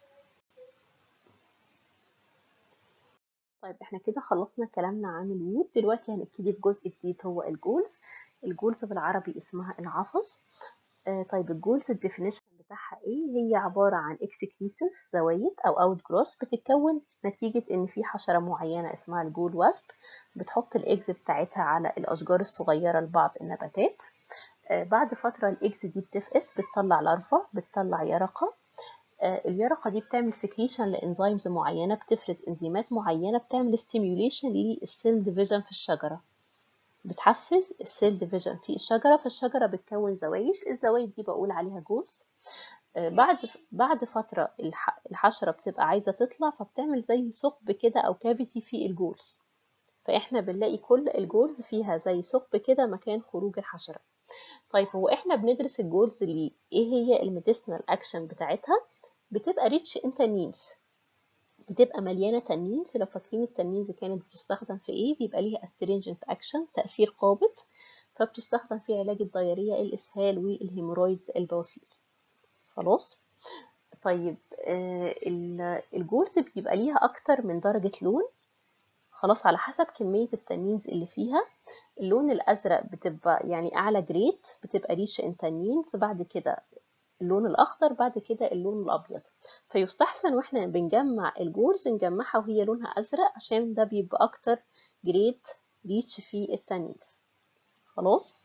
طيب احنا كده خلصنا كلامنا عن الوود دلوقتي هنبتدي في جزء جديد هو الجولز الجولز بالعربي اسمها العفص آه طيب الجولز الديفينيشن بتاعها ايه هي عبارة عن اكسكريسيف زوايد او اوت جروس بتتكون نتيجة ان في حشرة معينة اسمها الجول واسب بتحط الاكز بتاعتها على الاشجار الصغيرة لبعض النباتات آه بعد فترة الاكز دي بتفقس بتطلع لارفا بتطلع يرقة آه، اليرقة دي بتعمل سكريشن لإنزيمز معينة بتفرز إنزيمات معينة بتعمل ستيميوليشن للسيل ديفيجن في الشجرة بتحفز السيل ديفيجن في الشجرة فالشجرة بتكون زوايد الزوايد دي بقول عليها جولز آه، بعد بعد فترة الح- الحشرة بتبقى عايزة تطلع فبتعمل زي ثقب كده أو كافيتي في الجولز فإحنا بنلاقي كل الجولز فيها زي ثقب كده مكان خروج الحشرة طيب هو إحنا بندرس الجولز ليه؟ إيه هي الميديسنال أكشن بتاعتها؟ بتبقى ريتش ان تانينز بتبقى مليانة تانينز لو فاكرين التانينز كانت بتستخدم في ايه بيبقى ليها astringent اكشن تأثير قابض فبتستخدم في علاج الديارية الإسهال والهيمورويدز البواسير خلاص طيب آه ال- الجولز بيبقى ليها أكتر من درجة لون خلاص على حسب كمية التانينز اللي فيها اللون الأزرق بتبقى يعني أعلى جريد بتبقى ريتش ان تانينز بعد كده اللون الأخضر بعد كده اللون الأبيض فيستحسن واحنا بنجمع الجولز نجمعها وهي لونها أزرق عشان ده بيبقى أكتر جريد ريتش في التانينز خلاص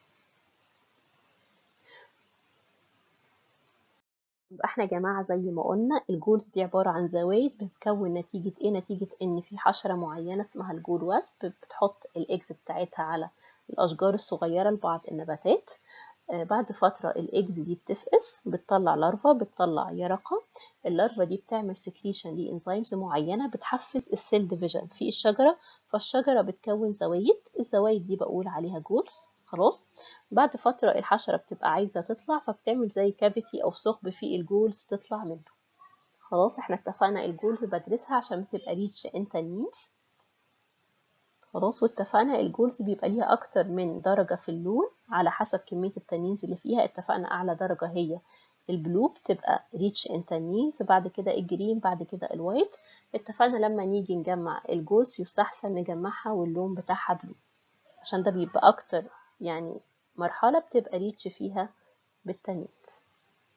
يبقى احنا يا جماعة زي ما قلنا الجولز دي عبارة عن زوايد بتتكون نتيجة ايه نتيجة ان في حشرة معينة اسمها الجول واسب بتحط الايجز بتاعتها على الاشجار الصغيرة لبعض النباتات آه، بعد فترة الإجز دي بتفقس بتطلع لارفا بتطلع يرقة اللارفا دي بتعمل سكريشن لإنزيمز معينة بتحفز السيل ديفيجن في الشجرة فالشجرة بتكون زوايد الزوايد دي بقول عليها جولز خلاص بعد فترة الحشرة بتبقى عايزة تطلع فبتعمل زي كافيتي أو ثقب في الجولز تطلع منه خلاص احنا اتفقنا الجولز بدرسها عشان بتبقى ريتش انتانينز خلاص واتفقنا الجولز بيبقى ليها اكتر من درجة في اللون على حسب كمية التانينز اللي فيها اتفقنا اعلى درجة هي البلو بتبقى ريتش ان تانينز بعد كده الجرين بعد كده الوايت اتفقنا لما نيجي نجمع الجولز يستحسن نجمعها واللون بتاعها بلو عشان ده بيبقى اكتر يعني مرحلة بتبقى ريتش فيها بالتانينز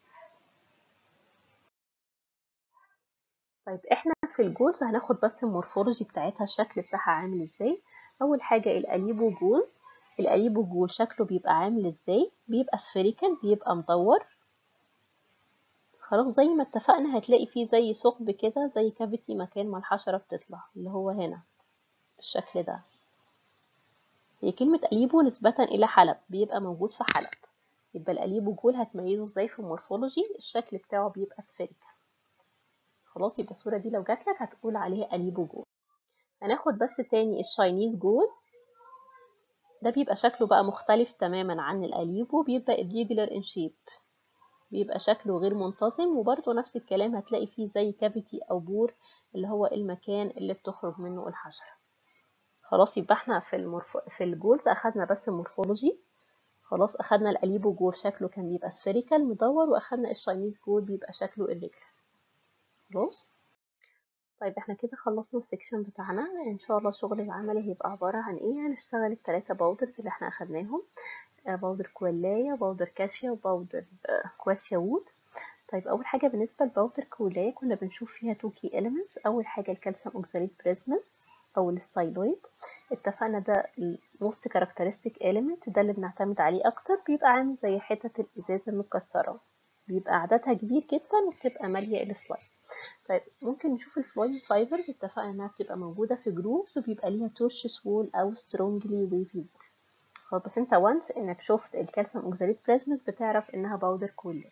طيب احنا في الجولز هناخد بس المورفولوجي بتاعتها الشكل بتاعها عامل ازاي اول حاجة الاليبو جول الاليبو جول شكله بيبقى عامل ازاي بيبقى سفيريكال بيبقى مدور خلاص زي ما اتفقنا هتلاقي فيه زي ثقب كده زي كافيتي مكان ما الحشرة بتطلع اللي هو هنا بالشكل ده هي كلمة أليبو نسبة إلى حلب بيبقى موجود في حلب يبقى الأليبو جول هتميزه ازاي في المورفولوجي الشكل بتاعه بيبقى سفيريكال خلاص يبقى الصورة دي لو جاتلك هتقول عليها أليبو جول هناخد بس تاني الشاينيز جول ده بيبقى شكله بقى مختلف تماما عن الأليبو بيبقى irregular in shape بيبقى شكله غير منتظم وبرضه نفس الكلام هتلاقي فيه زي كافيتي أو بور اللي هو المكان اللي بتخرج منه الحشرة خلاص يبقى احنا في المورفو... في الجولز أخدنا بس المورفولوجي خلاص أخدنا الأليبو جول شكله كان بيبقى سفيريكال مدور وأخدنا الشاينيز جول بيبقى شكله irregular خلاص طيب احنا كده خلصنا السكشن بتاعنا ان شاء الله الشغل العملي هيبقى عبارة عن ايه هنشتغل التلاتة باودرز اللي احنا اخدناهم آه، باودر كولاية باودر كاشيا وباودر آه، كواشيا وود طيب اول حاجة بالنسبة لباودر كولاية كنا بنشوف فيها تو كي elements اول حاجة الكالسيوم اوكساليت بريزمس او الستايلويد اتفقنا ده الموست كاركترستيك element ده اللي بنعتمد عليه اكتر بيبقى عامل زي حتة الازاز المتكسرة بيبقى عددها كبير جدا وبتبقى مالية السلايد طيب ممكن نشوف الفلويد فايبرز اتفقنا انها بتبقى موجودة في جروبز وبيبقى ليها تورشس وول او سترونجلي ويفي وول خلاص بس انت وانس انك شفت الكالسيوم اوكساليت بريزمس بتعرف انها باودر كولر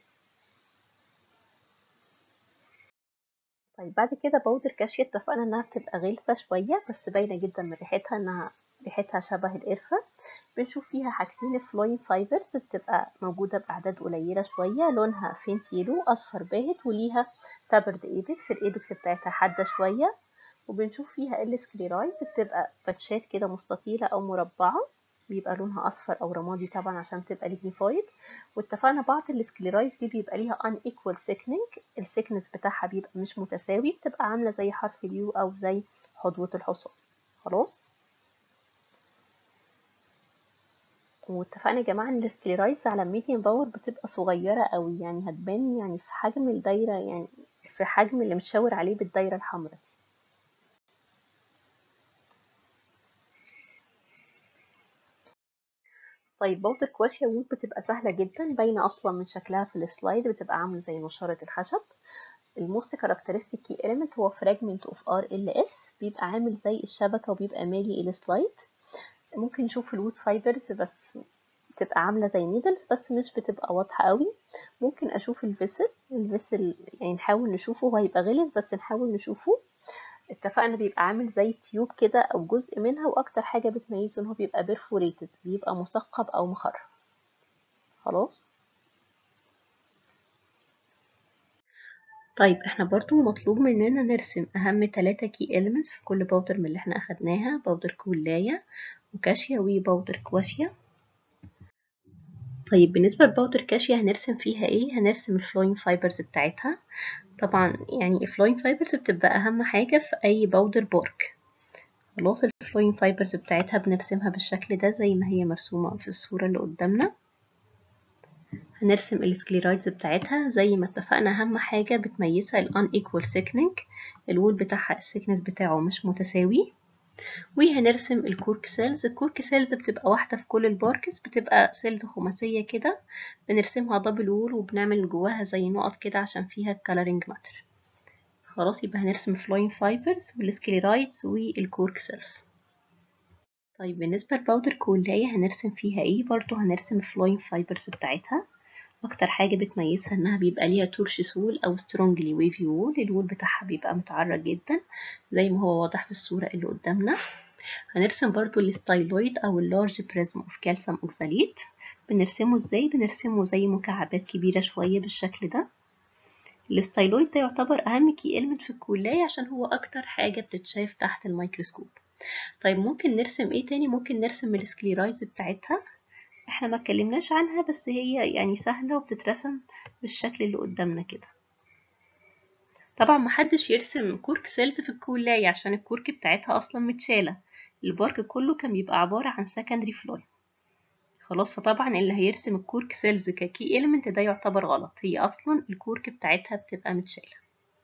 طيب بعد كده باودر كاشيا اتفقنا انها بتبقى غلسة شوية بس باينة جدا من ريحتها انها ريحتها شبه القرفة بنشوف فيها حاجتين فلويد فايبرز بتبقى موجودة بأعداد قليلة شوية لونها فينت يلو أصفر باهت وليها تابرد ايبكس الايبكس بتاعتها حادة شوية وبنشوف فيها السكليرايز بتبقى باتشات كده مستطيلة أو مربعة بيبقى لونها أصفر أو رمادي طبعا عشان تبقى ليجنيفايد واتفقنا بعض السكليرايز دي بيبقى ليها unequal thickening الثيكنس بتاعها بيبقى مش متساوي بتبقى عاملة زي حرف اليو أو زي حدوة الحصان خلاص واتفقنا يا جماعة ان السكليرايز على الميديم باور بتبقى صغيرة قوي يعني هتبان يعني في حجم الدايرة يعني في حجم اللي متشاور عليه بالدايرة الحمراء دي طيب بودر كواشيا وود بتبقى سهلة جدا باينة أصلا من شكلها في السلايد بتبقى عاملة زي نشارة الخشب الموست كاركترستيك كي element هو fragment of RLS بيبقى عامل زي الشبكة وبيبقى مالي السلايد ممكن نشوف الوود فايبرز بس بتبقى عاملة زي نيدلز بس مش بتبقى واضحة قوي ممكن أشوف الفيسل الفيسل يعني نحاول نشوفه هو هيبقى غلس بس نحاول نشوفه اتفقنا بيبقى عامل زي تيوب كده أو جزء منها وأكتر حاجة بتميزه إن هو بيبقى بيرفوريتد بيبقى مثقب أو مخرم خلاص طيب احنا برضو مطلوب مننا نرسم أهم تلاتة كي elements في كل باودر من اللي احنا أخدناها باودر كولاية وكاشيا وباودر كواشيا طيب بالنسبة لباودر كاشيا هنرسم فيها ايه هنرسم الفلوينج فايبرز بتاعتها طبعا يعني الفلوينج فايبرز بتبقى اهم حاجة في اي باودر بورك خلاص الفلوينج فايبرز بتاعتها بنرسمها بالشكل ده زي ما هي مرسومة في الصورة اللي قدامنا هنرسم السكليرايدز بتاعتها زي ما اتفقنا اهم حاجة بتميزها ال unequal thickening الوول بتاعها السيكنس بتاعه مش متساوي وهنرسم الكورك سيلز الكورك سيلز بتبقى واحدة في كل الباركس بتبقى سيلز خماسية كده بنرسمها دبل وول وبنعمل جواها زي نقط كده عشان فيها الكالرينج ماتر خلاص يبقى هنرسم فلوين فايبرز والسكليرايدز والكورك سيلز طيب بالنسبة لباودر كولاية هنرسم فيها ايه برضو هنرسم فلوين فايبرز بتاعتها اكتر حاجة بتميزها انها بيبقى ليها تورش سول او سترونجلي ويفي وول الوول بتاعها بيبقى متعرج جدا زي ما هو واضح في الصورة اللي قدامنا هنرسم برضو الستايلويد او اللارج بريزم اوف كالسيوم اوكساليت بنرسمه ازاي بنرسمه زي مكعبات كبيرة شوية بالشكل ده الستايلويد ده يعتبر اهم كي element في الكولاية عشان هو اكتر حاجة بتتشاف تحت الميكروسكوب طيب ممكن نرسم ايه تاني ممكن نرسم السكليرايدز بتاعتها احنا ما اتكلمناش عنها بس هي يعني سهلة وبتترسم بالشكل اللي قدامنا كده طبعا محدش يرسم كورك سيلز في الكولاية عشان الكورك بتاعتها اصلا متشالة البارك كله كان بيبقى عبارة عن secondary فلوي خلاص فطبعا اللي هيرسم الكورك سيلز ككي element ده يعتبر غلط هي اصلا الكورك بتاعتها بتبقى متشالة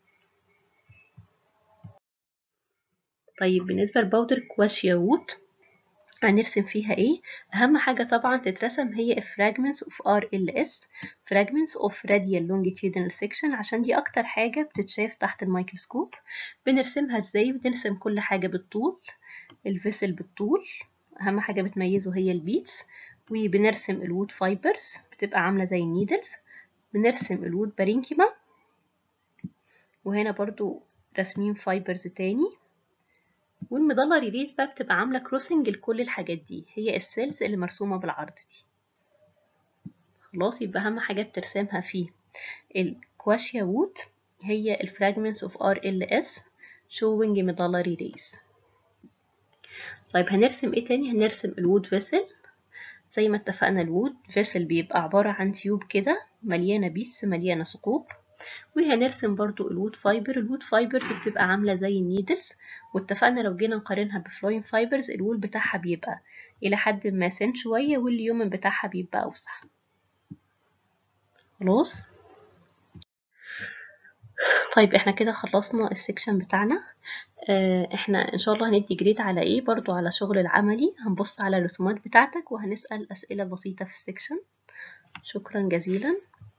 طيب بالنسبة لباودر كواشيا وود هنرسم فيها ايه اهم حاجة طبعا تترسم هي fragments of RLS fragments of radial longitudinal section عشان دي اكتر حاجة بتتشاف تحت الميكروسكوب بنرسمها ازاي بنرسم كل حاجة بالطول الفيسل بالطول اهم حاجة بتميزه هي البيتس وبنرسم الوود فايبرز بتبقى عاملة زي النيدلز بنرسم الوود بارينكيما وهنا برضو راسمين فايبرز تاني والمضلة ريليز بقى بتبقى عاملة كروسنج لكل الحاجات دي هي السيلز اللي مرسومة بالعرض دي خلاص يبقى أهم حاجة بترسمها في الكواشيا وود هي الفراجمنتس of RLS showing medullary rays طيب هنرسم ايه تاني هنرسم الوود فيسل زي ما اتفقنا الوود فيسل بيبقى عبارة عن تيوب كده مليانة بيتس مليانة ثقوب وهنرسم برضو الوود فايبر الوود فايبرز بتبقى عاملة زي النيدلز واتفقنا لو جينا نقارنها بفلوين فايبرز الوول بتاعها بيبقى إلى حد ما سن شوية واليومن بتاعها بيبقى أوسع خلاص طيب احنا كده خلصنا السكشن بتاعنا اه احنا ان شاء الله هندي جريد على ايه برضو على شغل العملي هنبص على الرسومات بتاعتك وهنسأل أسئلة بسيطة في السكشن شكرا جزيلا